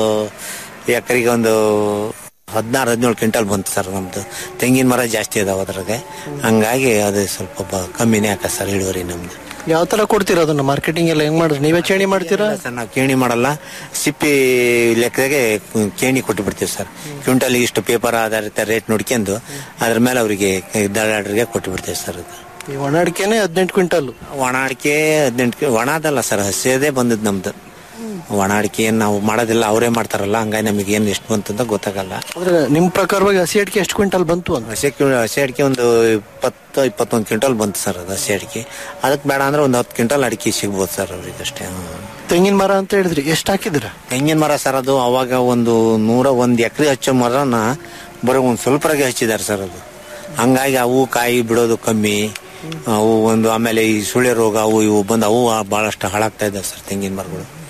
ಎಕರೆಗೆ ಒಂದು ಹದಿನಾರು ಹದಿನೇಳು ಕ್ವಿಂಟಲ್ ಬಂತು ಸರ್ ನಮ್ದು ತೆಂಗಿನ ಮರ ಜಾಸ್ತಿ ಅದಾವ ಅದ್ರಾಗೆ ಹಂಗಾಗಿ ಅದು ಸ್ವಲ್ಪ ಬ- ಕಮ್ಮಿನೇ ಹಾಕ ಸರ್ ಇಳುವರಿ ನಮ್ದು ಯಾವ ತರ ಕೊಡ್ತೀರಾ ಅದನ್ನ ಮಾರ್ಕೆಟಿಂಗ್ ಎಲ್ಲ ಹೆಂಗ್ ಮಾಡಿದ್ರಿ ನೀವೇ ಚೇಣಿ ಮಾಡ್ತೀರಾ ಇಲ್ಲ ಸರ್ ನಾವು ಕೇಣಿ ಮಾಡಲ್ಲ ಸಿಪ್ಪಿ ಲೆಕ್ಕದಾಗೆ ಕೇಣಿ ಕೊಟ್ಟು ಬಿಡ್ತೀವಿ ಸರ್ ಕ್ವಿಂಟಲ್ ಇಷ್ಟು ಪೇಪರ್ ಆಧಾರಿತ ರೇಟ್ ನೋಡ್ಕೊಂಡು ಅದ್ರ ಮೇಲೆ ಅವರಿಗೆ ದಳ್ಳಾಡ್ರಿಗೆ ಕೊಟ್ಟು ಬಿಡ್ತೀವಿ ಸರ್ ಅದು ಈ ಒಣ ಅಡಿಕೆನೆ ಹದಿನೆಂಟು ಕ್ವಿಂಟಲ್ ಒಣ ಅಡಿಕೆ ಹದಿನೆಂಟು ಒಣ ಅದಲ್ಲ ಸರ್ ಹಸಿಯದೇ ಬಂದದ್ ನಮ್ದು ಒಣ ಅಡಿಕೆ ಏನ್ ನಾವು ಮಾಡೋದಿಲ್ಲ ಅವರೇ ಮಾಡ್ತಾರಲ್ಲ ಹಂಗಾಗಿ ನಮಗೆ ಏನ್ ಎಷ್ಟು ಬಂತು ಅಂತ ಗೊತ್ತಾಗಲ್ಲ ಅಂದ್ರೆ ನಿಮ್ ಪ್ರಕಾರವಾಗಿ ಹಸಿ ಅಡಿಕೆ ಎಷ್ಟು ಕ್ವಿಂಟಲ್ ಬಂತು ಅಂತ ಹಸಿ ಕ್ವಿ- ಹಸಿ ಅಡಿಕೆ ಒಂದು ಇಪ್ಪತ್ತು ಇಪ್ಪತ್ತೊಂದು ಕ್ವಿಂಟಲ್ ಬಂತು ಸರ್ ಅದು ಹಸಿ ಅಡಿಕೆ ಅದಕ್ಕೆ ಬೇಡ ಅಂದ್ರೆ ಒಂದು ಹತ್ತು ಕ್ವಿಂಟಲ್ ಅಡಿಕೆ ಸಿಗ್ಬೋದು ಸರ್ ಅವ್ರಿಗೆ ಅಷ್ಟೇ ಹ್ಮ್. ತೆಂಗಿನ ಮರ ಅಂತ ಹೇಳಿದ್ರಿ ಎಷ್ಟು ಹಾಕಿದಿರ ತೆಂಗಿನ ಮರ ಸರ್ ಅದು ಅವಾಗ ಒಂದು ನೂರ ಒಂದ್ ಎಕರೆ ಹಚ್ಚೋ ಮರನ ಬರೋ ಒಂದ್ ಸ್ವಲ್ಪರಾಗೆ ಹಚ್ಚಿದ್ದಾರೆ ಸರ್ ಅದು ಹಂಗಾಗಿ ಅವು ಕಾಯಿ ಬಿಡೋದು ಕಮ್ಮಿ ಅವು ಒಂದು ಆಮೇಲೆ ಈ ಸುಳೆ ರೋಗ ಅವು ಇವು ಬಂದು ಅವು ಬಹಳಷ್ಟು ಹಾಳಾಗ್ತಾ ಇದ್ದಾವೆ ಸರ್ ತೆಂಗಿನ ಮರಗಳು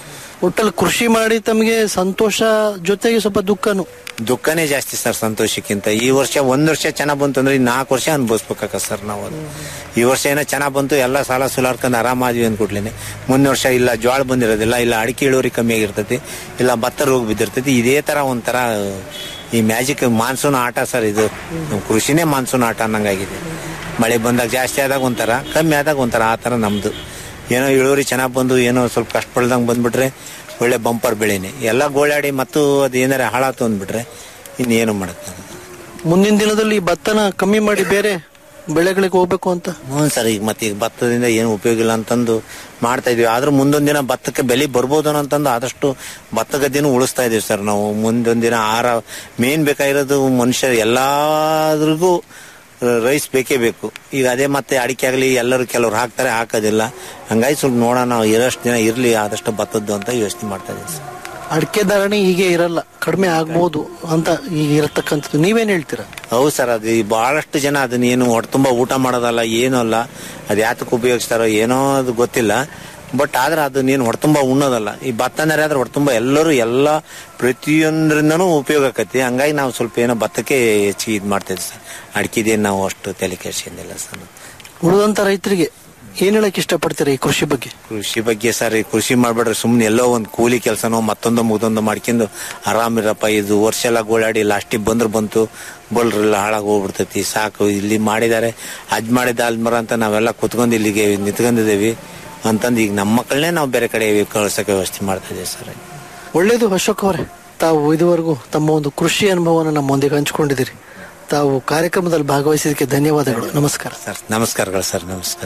ಒಟ್ಟಲ್ಲಿ ಕೃಷಿ ಮಾಡಿ ತಮಗೆ ಸಂತೋಷ ಜೊತೆಗೆ ಸ್ವಲ್ಪ ದುಃಖನು ದುಃಖನೇ ಜಾಸ್ತಿ ಸರ್ ಸಂತೋಷಕ್ಕಿಂತ ಈ ವರ್ಷ ಒಂದ್ ವರ್ಷ ಚೆನ್ನಾಗ್ ಬಂತು ಅಂದ್ರೆ ಇನ್ನು ನಾಲ್ಕು ವರ್ಷ ಅನ್ಭವಿಸ್ಬೇಕ ಸರ್ ನಾವು ಅದು ಈ ವರ್ಷ ಏನೋ ಚೆನ್ನಾಗ್ ಬಂತು ಎಲ್ಲ ಸಾಲ ಸುಲಾರ್ಕೊಂಡು ಆರಾಮಾದ್ವಿ ಅಂದ್ಕೊಡ್ಲೇನೆ ಮುಂದಿನ ವರ್ಷ ಇಲ್ಲ ಜ್ವಾಳ ಬಂದಿರೋದಿಲ್ಲ ಇಲ್ಲ ಅಡಿಕೆ ಇಳುವರಿ ಕಮ್ಮಿ ಆಗಿರ್ತೈತಿ ಇಲ್ಲ ಭತ್ತ ರೋಗ ಬಿದ್ದಿರ್ತೈತಿ ಇದೇ ತರ ಒಂಥರ ಈ ಮ್ಯಾಜಿಕ್ ಮಾನ್ಸೂನ್ ಆಟ ಸರ್ ಇದು ನಮ್ ಕೃಷಿನೇ ಮಾನ್ಸೂನ್ ಆಟ ಅನ್ನಂಗಾಗಿದೆ ಮಳೆ ಬಂದಾಗ ಜಾಸ್ತಿ ಆದಾಗ ಒಂಥರ ಕಮ್ಮಿ ಆದಾಗ ಒಂಥರ ಆ ತರ ನಮ್ದು ಏನೋ ಇಳುವರಿ ಚೆನ್ನಾಗ್ ಬಂದು ಏನೋ ಸ್ವಲ್ಪ ಕಷ್ಟಪಡ್ದಂಗೆ ಬಂದ್ಬಿಟ್ರೆ ಒಳ್ಳೆ ಬಂಪರ್ ಬೆಳೆನೆ ಎಲ್ಲ ಗೋಳಾಡಿ ಮತ್ತು ಅದು ಏನಾರ ಹಾಳಾತು ಅಂದ್ಬಿಟ್ರೆ ಇನ್ನೇನು ಮಾಡಕ್ಕೆ ಮುಂದಿನ ದಿನದಲ್ಲಿ ಈ ಭತ್ತನ ಕಮ್ಮಿ ಮಾಡಿ ಬೇರೆ ಬೆಳೆಗಳಿಗೆ ಹೋಗ್ಬೇಕು ಅಂತ ಹ್ಞೂ ಸರ್ ಈಗ ಮತ್ತೆ ಈಗ ಭತ್ತದಿಂದ ಏನು ಉಪಯೋಗ ಇಲ್ಲ ಅಂತಂದು ಮಾಡ್ತಾ ಇದೀವಿ ಆದ್ರೂ ಮುಂದೊಂದ್ ದಿನ ಭತ್ತಕ್ಕೆ ಬೆಲೆ ಬರ್ಬೋದು ಅಂತಂದು ಆದಷ್ಟು ಭತ್ತ ಗದ್ದೆನೂ ಉಳಿಸ್ತಾ ಇದೀವಿ ಸರ್ ನಾವು ಮುಂದೊಂದ್ ದಿನ ಆಹಾರ ಮೇನ್ ಬೇಕಾಗಿರೋದು ಮನುಷ್ಯ ಎಲ್ಲಾದ್ರಿಗೂ ರೈಸ್ ಬೇಕೇ ಬೇಕು ಈಗ ಅದೇ ಮತ್ತೆ ಅಡಿಕೆ ಆಗಲಿ ಎಲ್ಲರೂ ಕೆಲವ್ರು ಹಾಕ್ತಾರೆ ಹಾಕೋದಿಲ್ಲ ಹಂಗಾಗಿ ಸ್ವಲ್ಪ ನೋಡೋಣ ನಾವು ಇರೋಷ್ಟು ದಿನ ಇರಲಿ ಆದಷ್ಟು ಭತ್ತದ್ದು ಅಂತ ಯೋಚನೆ ಮಾಡ್ತಾ ಇದೀವಿ ಸರ್ ಅಡಿಕೆ ಧಾರಣೆ ಹೀಗೆ ಇರಲ್ಲ ಕಡಿಮೆ ಆಗ್ಬೋದು ಅಂತ ಈಗ ಇರತಕ್ಕಂಥದ್ದು ನೀವೇನ್ ಹೇಳ್ತೀರಾ ಹೌದು ಸರ್ ಅದು ಈ ಬಹಳಷ್ಟು ಜನ ಅದನ್ನ ಏನು ಹೊಟ್ಟೆ ತುಂಬ ಊಟ ಮಾಡೋದಲ್ಲ ಏನೂ ಅಲ್ಲ ಅದು ಯಾತಕ್ಕೆ ಉಪಯೋಗಿಸ್ತಾರೋ ಏನೋ ಅದು ಗೊತ್ತಿಲ್ಲ ಬಟ್ ಆದ್ರೆ ಅದನ್ನೇನು ಹೊಟ್ಟೆ ತುಂಬ ಉಣ್ಣೋದಲ್ಲ ಈ ಭತ್ತ ಅಂದರೆ ಆದ್ರೆ ಹೊಟ್ಟೆ ತುಂಬ ಎಲ್ಲರೂ ಎಲ್ಲ ಪ್ರತಿಯೊಂದರಿಂದನೂ ಉಪಯೋಗ ಆಕತಿ ಹಂಗಾಗಿ ನಾವು ಸ್ವಲ್ಪ ಏನೋ ಭತ್ತಕ್ಕೆ ಹೆಚ್ಚಿಗೆ ಇದು ಮಾಡ್ತಿದ್ವಿ ಸರ್ ಅಡಿಕೆದೇನು ನಾವು ಅಷ್ಟು ತಲೆ ಕೆಡ್ಸಿಲ್ಲ ಸರ್ ಉಳಿದಂತ ರೈತರಿಗೆ ಏನ್ ಹೇಳಕ್ ಇಷ್ಟಪಡ್ತೀರಾ ಈ ಕೃಷಿ ಬಗ್ಗೆ ಕೃಷಿ ಬಗ್ಗೆ ಸರ್ ಈ ಕೃಷಿ ಮಾಡ್ಬೇಡ್ರಿ ಸುಮ್ನೆ ಎಲ್ಲೋ ಒಂದು ಕೂಲಿ ಕೆಲಸನೋ ಮತ್ತೊಂದು ಮುಗ್ದೊಂದು ಮಾಡ್ಕೊಂಡು ಆರಾಮಿರಪ್ಪ ಇದು ವರ್ಷ ಎಲ್ಲ ಗೋಳಾಡಿ ಲಾಸ್ಟಿಗೆ ಬಂದ್ರೆ ಬಂತು ಬಲ್ರೆಲ್ಲ ಹಾಳಾಗಿ ಹೋಗ್ಬಿಡ್ತೈತಿ ಸಾಕು ಇಲ್ಲಿ ಮಾಡಿದ್ದಾರೆ ಅದ್ ಮಾಡಿದ ಅಲ್ಮರ ಅಂತ ನಾವೆಲ್ಲ ಕುತ್ಕೊಂಡು ಇಲ್ಲಿಗೆ ನಿಂತ್ಕೊಂಡಿದ್ದೇವೆ ಅಂತಂದು ಈಗ ನಮ್ಮ ಮಕ್ಕಳನ್ನೇ ನಾವು ಬೇರೆ ಕಡೆ ಕಳ್ಸಕ್ಕೆ ವ್ಯವಸ್ಥೆ ಮಾಡ್ತಾ ಇದೀವಿ ಸರ್ ಒಳ್ಳೇದು ಅಶೋಕ್ ಅವರೇ ತಾವು ಇದುವರೆಗೂ ತಮ್ಮ ಒಂದು ಕೃಷಿ ಅನುಭವನ ನಮ್ಮೊಂದಿಗೆ ಹಂಚಿಕೊಂಡಿದ್ದೀರಿ ತಾವು ಕಾರ್ಯಕ್ರಮದಲ್ಲಿ ಭಾಗವಹಿಸಿದ್ದಕ್ಕೆ ಧನ್ಯವಾದಗಳು ನಮಸ್ಕಾರ ಸರ್ ನಮಸ್ಕಾರಗಳು ಸರ್ ನಮಸ್ಕಾರ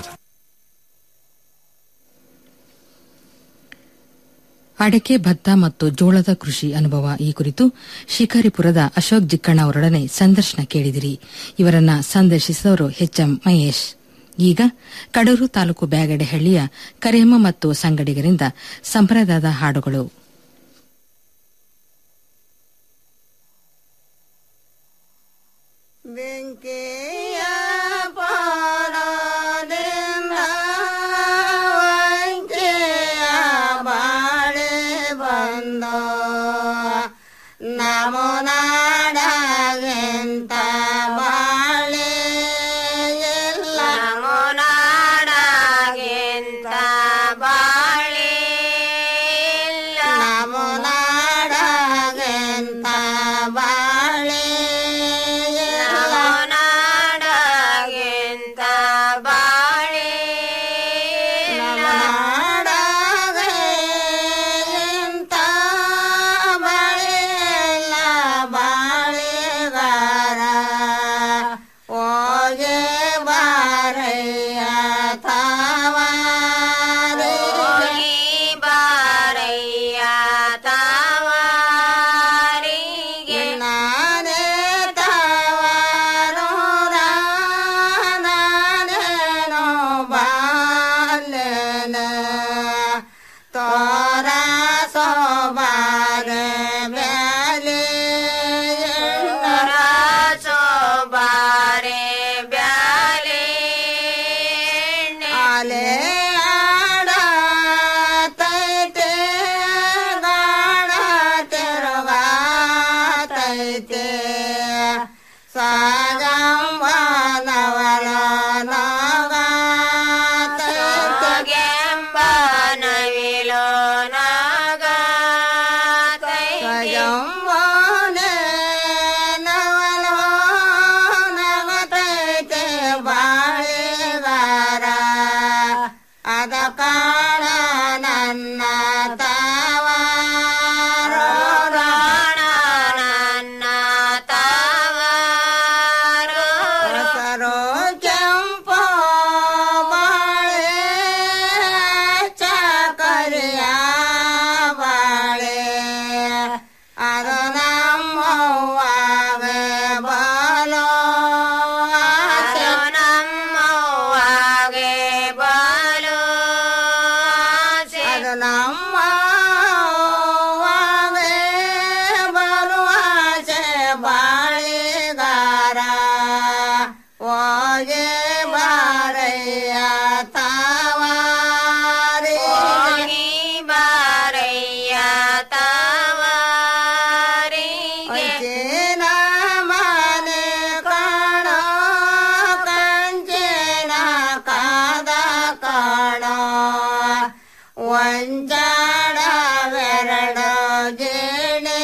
ಅಡಕೆ ಭತ್ತ ಮತ್ತು ಜೋಳದ ಕೃಷಿ ಅನುಭವ ಈ ಕುರಿತು ಶಿಕಾರಿಪುರದ ಅಶೋಕ್ ಜಿಕ್ಕಣ್ಣ ಅವರೊಡನೆ ಸಂದರ್ಶನ ಕೇಳಿದಿರಿ ಇವರನ್ನ ಸಂದರ್ಶಿಸಿದವರು ಎಚ್ಎಂ ಮಹೇಶ್ ಈಗ ಕಡೂರು ತಾಲೂಕು ಬ್ಯಾಗಡೆಹಳ್ಳಿಯ ಕರಿಯಮ್ಮ ಮತ್ತು ಸಂಗಡಿಗರಿಂದ ಸಂಪ್ರದಾಯದ ಹಾಡುಗಳು ಬೆಂಕಿಯ ಪಾರದಿಂದ ವಂಕೆಯ ಬಾಳೆ ಬಂದ ನಮೋ ನಾಡಗೆಂತ ಬಾಳೆ ಎಲ್ಲ ನಮೋ ನಾಡಗೆಂತ ಬಾಳೆ ನಮೋ ನಾಡಗೆಂತ ಬಾಳೆ ನಮೋ ನಾಡಗೆಂತ ಬಾಳೆ ನಾಡಗೆಂತ ಬಾಳೆಲ್ಲ ಬಾಳೆಗಾರ ಹೋಗೆ ಬಾರಯ್ಯ ತಾವಾರೆ ಬಾರಯ್ಯ ತಾವಾರಿಗೆ ನಾನೇ ತಾವಾರೋ ನಾನೇನೋ ಬಾಲೆನ ತೋರ ಸೋಬಾರೆ ಬ್ಯಾಲೆ ತೋರ ಸೋಬಾರೆ ಬ್ಯಾಲೆ ಆಲೆ ಆಡತೈತೆ ಗಾಡ ತಿರುಗಾತೈತೆ ಸಾಗಂಬನವರ ನಾಗಂಬನವಿಲೋ ನಾಗಂಬನೆ ನವಲೋ ನಗತೈತೆ ಬಾಳೆಗಾರ ಅದ ಕಾಣ ನನ್ನ ತಾವಾರೋ ಕಾಣ ನನ್ನ ತಾವಾರೋ ಹೆಸರು ಕೆಂಪು ಬಾಳೆ ಚಕರಿಯ ಬಾಳೆ ಅದು ನಮ್ಮವ್ವಾಗೆ ಬಾಲೋ ಅದು ನಮ್ಮವ್ವಾಗೆ ಬಾಲೋ ಅದು ನಮ್ಮವ್ವಾಗೆ ಬರುವಾಸೆ ಬಾಳೆಗಾರ ಹೋಗೆ ಬಾರಯ್ಯ ತಾವಾರಿ ಬಾರಯ್ಯ ವಂಚಾಡವೆರಡು ಗಿಣಿ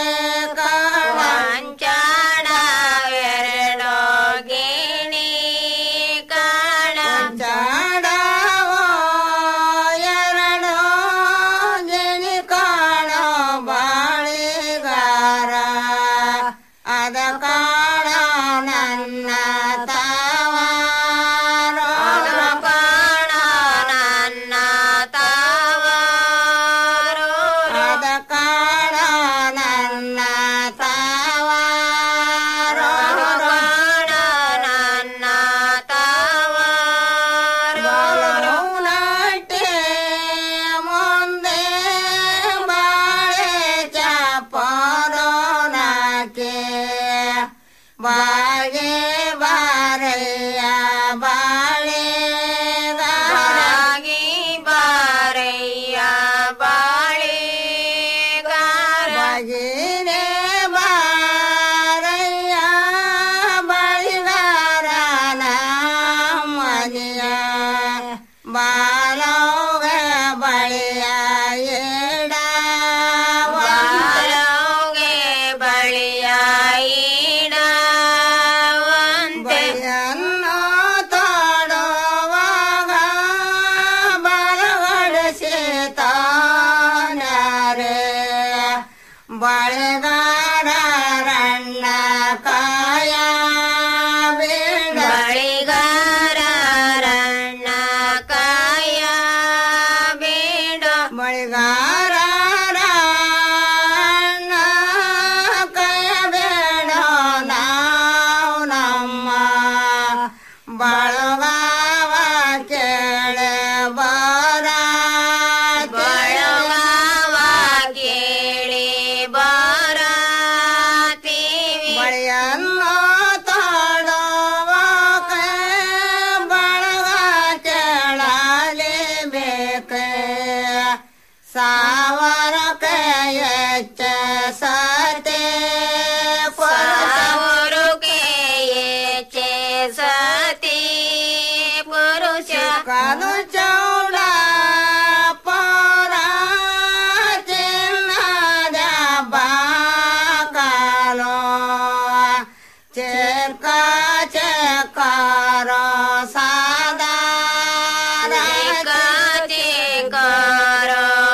ವಂಚಾಡವೆರಡು ಗಿಣಿ ಕಾಣ ವಂಚಾಡವೋ ಎರಡು ಗಿಣಿ ಕಾಣ ಬಾಳಿಗಾರ ಅದ ಕಾಣ ನನ್ನ ತಾವಾರೋ ಕಾಣ ನನ್ನ ತಾವಾರೋ ಅದ ಕಾಣ ನನ್ನ ತಾವಾರೋ ಕಾಣ ನನ್ನ ತಾವಾರೋ ನಾಟೆ ಮುಂದೆ ಬಾಳೆ ಚಾಪರೋ ನಾಕೆ ಬಾಗೆ ಬಾರಯ್ಯ ಬಾಳೆ ಬಾಗಿ ಬಾರಯ್ಯ ಬಾಳೆ ಬಾಗಿನೇ ಬಾರಯ್ಯ ಬಳಿಗಾರನ ಮನೆಯ ಬಾಲೋಗ ಬಳಿಯ ಎಡ ಬಾಲೋಗೆ ಬಳಿಯ ಬಳಿಯನ್ನು ತೋಡುವಾಗ ಬಲಗಡಿಸಿ ತಾನರೆ ಬಳೆಗಾರಣ್ಣ ಕಾಯ ಬೇಡ ಬಳಿಗಾರಣ್ಣ ಕಾಯ ಬೇಡ ಬಳಿಗಾರಣ್ಣ ಕಾಯ ಬೇಡ ನಾವು ನಮ್ಮ ಬಳಗಾವ ಕೇಳೆ ಬರ ಬಳಗಾವ ಕೇಳಿ ಬರ ಬಳಿಯನ್ನು ತಾಡುವ ಬಳಗ ಕೇಳಲಿ ಬೇಕೆ ಸಾವಿರ ಕೈಯಚ್ಚ ಸತೆ ಸಾವಿರ ಕೈಯಚ್ಚ ಸತಿ ಪುರುಷ ಕದು ಚೌಡ ಪರ ಚಿನ್ನದ ಬಾಕಲೋ ಚೆಕ್ಕ ಚೆಕ್ಕಾರ ಸಾದಾರ ಚೆಕ್ಕಾರ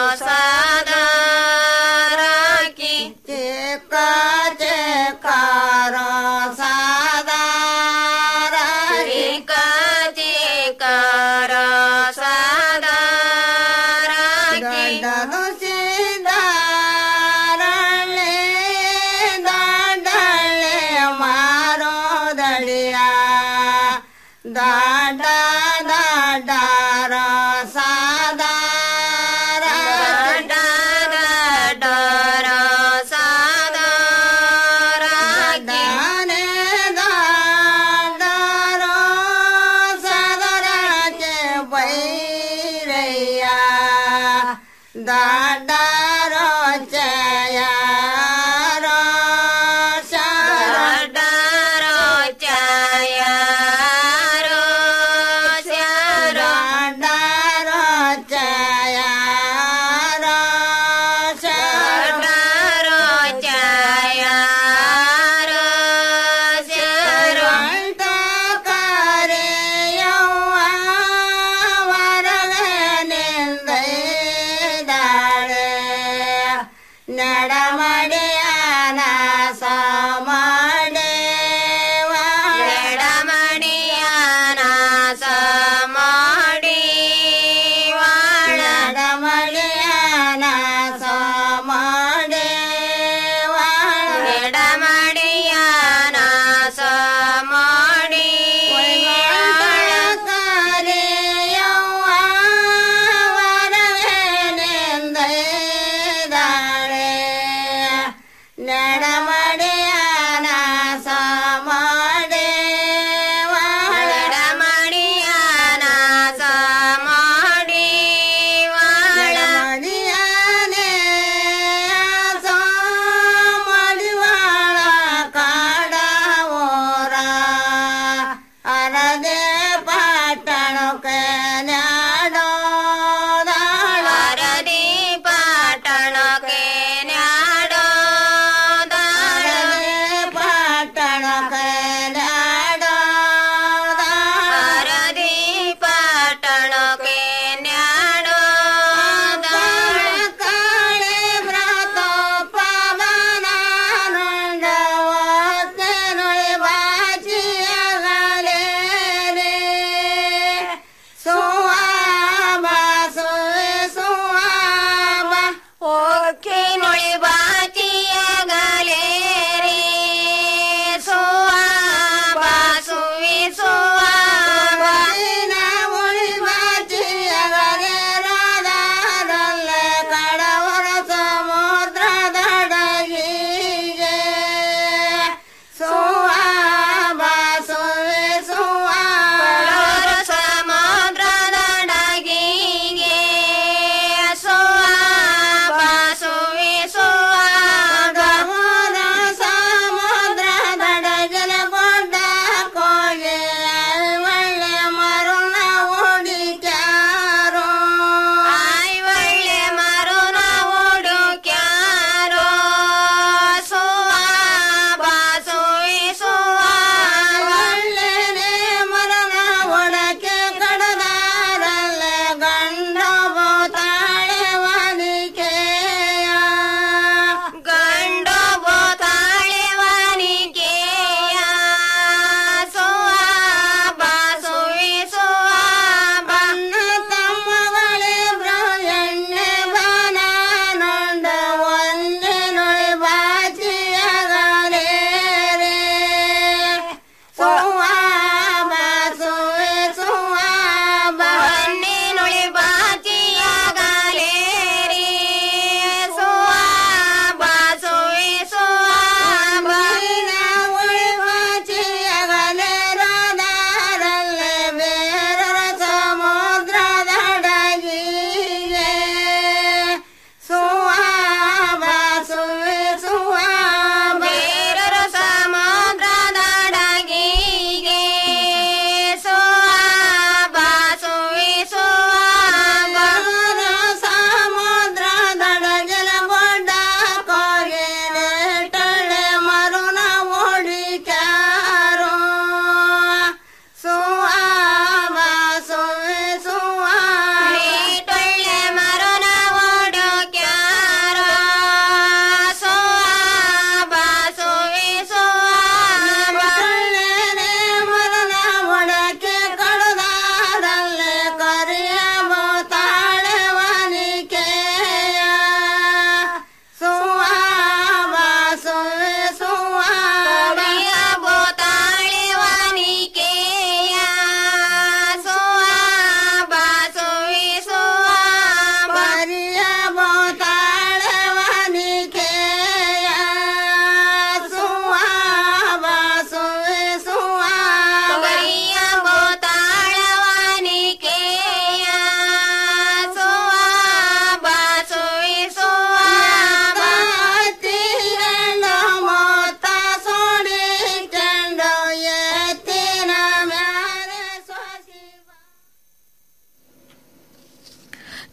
ಸಾದಾರಕಿ ಚೆಕ್ಕ ಚೆಕ್ಕಾರ ಸಾದಾರ ಚೆಕ್ಕ ಚೆಕ್ಕಾರ ಸಾದಾರಕಿ ದೊಡ್ಡದು ಸಿದಾರಳ್ಳಿ ದಾಡಳ್ಳಿ ಮಾರೋದಳಿಯ ದಾಡ ದಾಡಾರ ಸಾದಾರ ದಾಡಾರ ಸಾದಾರ ದಾನೆ ದಾಡಾರ ಸಾದರಕ್ಕೆ ಬೈರಯ್ಯ ದಾಡಾರೋ ಚಯಾರೋ ಶಾಡಾರೋ ಚಯಾರೋ ಶಾರೋ ದಾಡಾರೋ ಚಯಾರೋ ಶಾಡಾರೋ ಚಯಾರೋ ಶಾರೋ ಅಂತ ಕರೆಯವ್ವ ವರಗನೆಂದೈದಾಳೆ ನಡಮಡಿಯನ ಸಮಾಡೇವ ನಡಮಡಿಯನ ಸಮಾಡಿ ನಡಮಡಿಯನ ಸಮಾಡೇವ ನಡಮಡಿಯನ ಸಮಾಡಿ ಕರೆಯವ್ವ ವರಗನೆಂದೈದಾಳೆ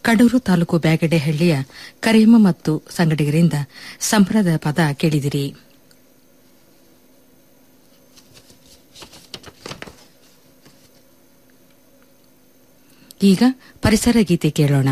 ಕಡೂರು ತಾಲೂಕು ಬ್ಯಾಗಡೆಹಳ್ಳಿಯ ಕರಿಯಮ್ಮ ಮತ್ತು ಸಂಗಡಿಗರಿಂದ ಸಂಪ್ರದಾಯ ಪದ ಕೇಳಿದಿರಿ ಈಗ ಪರಿಸರ ಗೀತೆ ಕೇಳೋಣ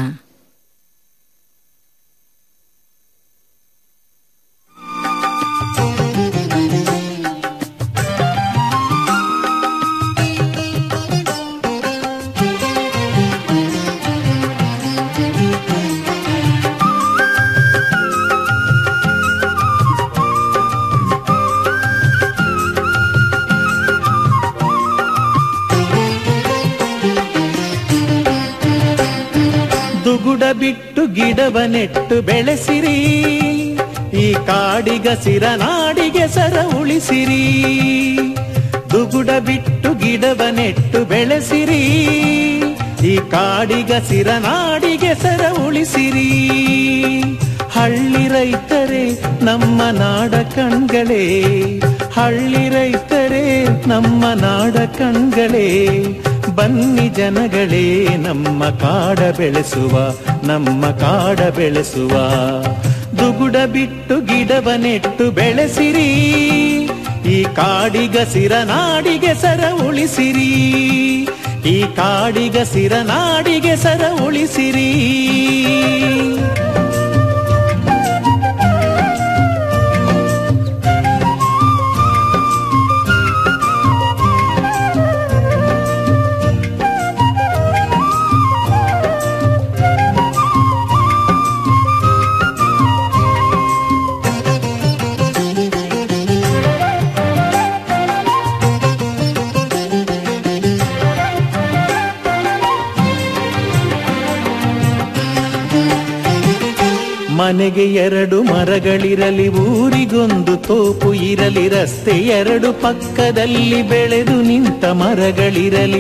ದುಗುಡ ಬಿಟ್ಟು ಗಿಡವ ನೆಟ್ಟು ಬೆಳೆಸಿರಿ ಈ ಕಾಡಿಗಸಿರ ನಾಡಿಗೆ ಸರ ಉಳಿಸಿರಿ ದುಗುಡ ಬಿಟ್ಟು ಗಿಡವ ನೆಟ್ಟು ಬೆಳೆಸಿರಿ ಈ ಕಾಡಿಗಸಿರ ನಾಡಿಗೆ ಸರ ಉಳಿಸಿರಿ ಹಳ್ಳಿ ರೈತರೇ ನಮ್ಮ ನಾಡ ಕಣ್ಗಳೇ ಹಳ್ಳಿ ರೈತರೇ ನಮ್ಮ ನಾಡ ಕಣ್ಗಳೇ ಬನ್ನಿ ಜನಗಳೇ ನಮ್ಮ ಕಾಡ ಬೆಳೆಸುವ ನಮ್ಮ ಕಾಡ ಬೆಳೆಸುವ ದುಗುಡ ಬಿಟ್ಟು ಗಿಡವ ನೆಟ್ಟು ಬೆಳೆಸಿರಿ ಈ ಕಾಡಿಗಸಿರ ನಾಡಿಗೆ ಸರ ಉಳಿಸಿರಿ ಈ ಕಾಡಿಗಸಿರ ನಾಡಿಗೆ ಸರ ಉಳಿಸಿರಿ ಮನೆಗೆ ಎರಡು ಮರಗಳಿರಲಿ ಊರಿಗೊಂದು ತೋಪು ಇರಲಿ ರಸ್ತೆ ಎರಡು ಪಕ್ಕದಲ್ಲಿ ಬೆಳೆದು ನಿಂತ ಮರಗಳಿರಲಿ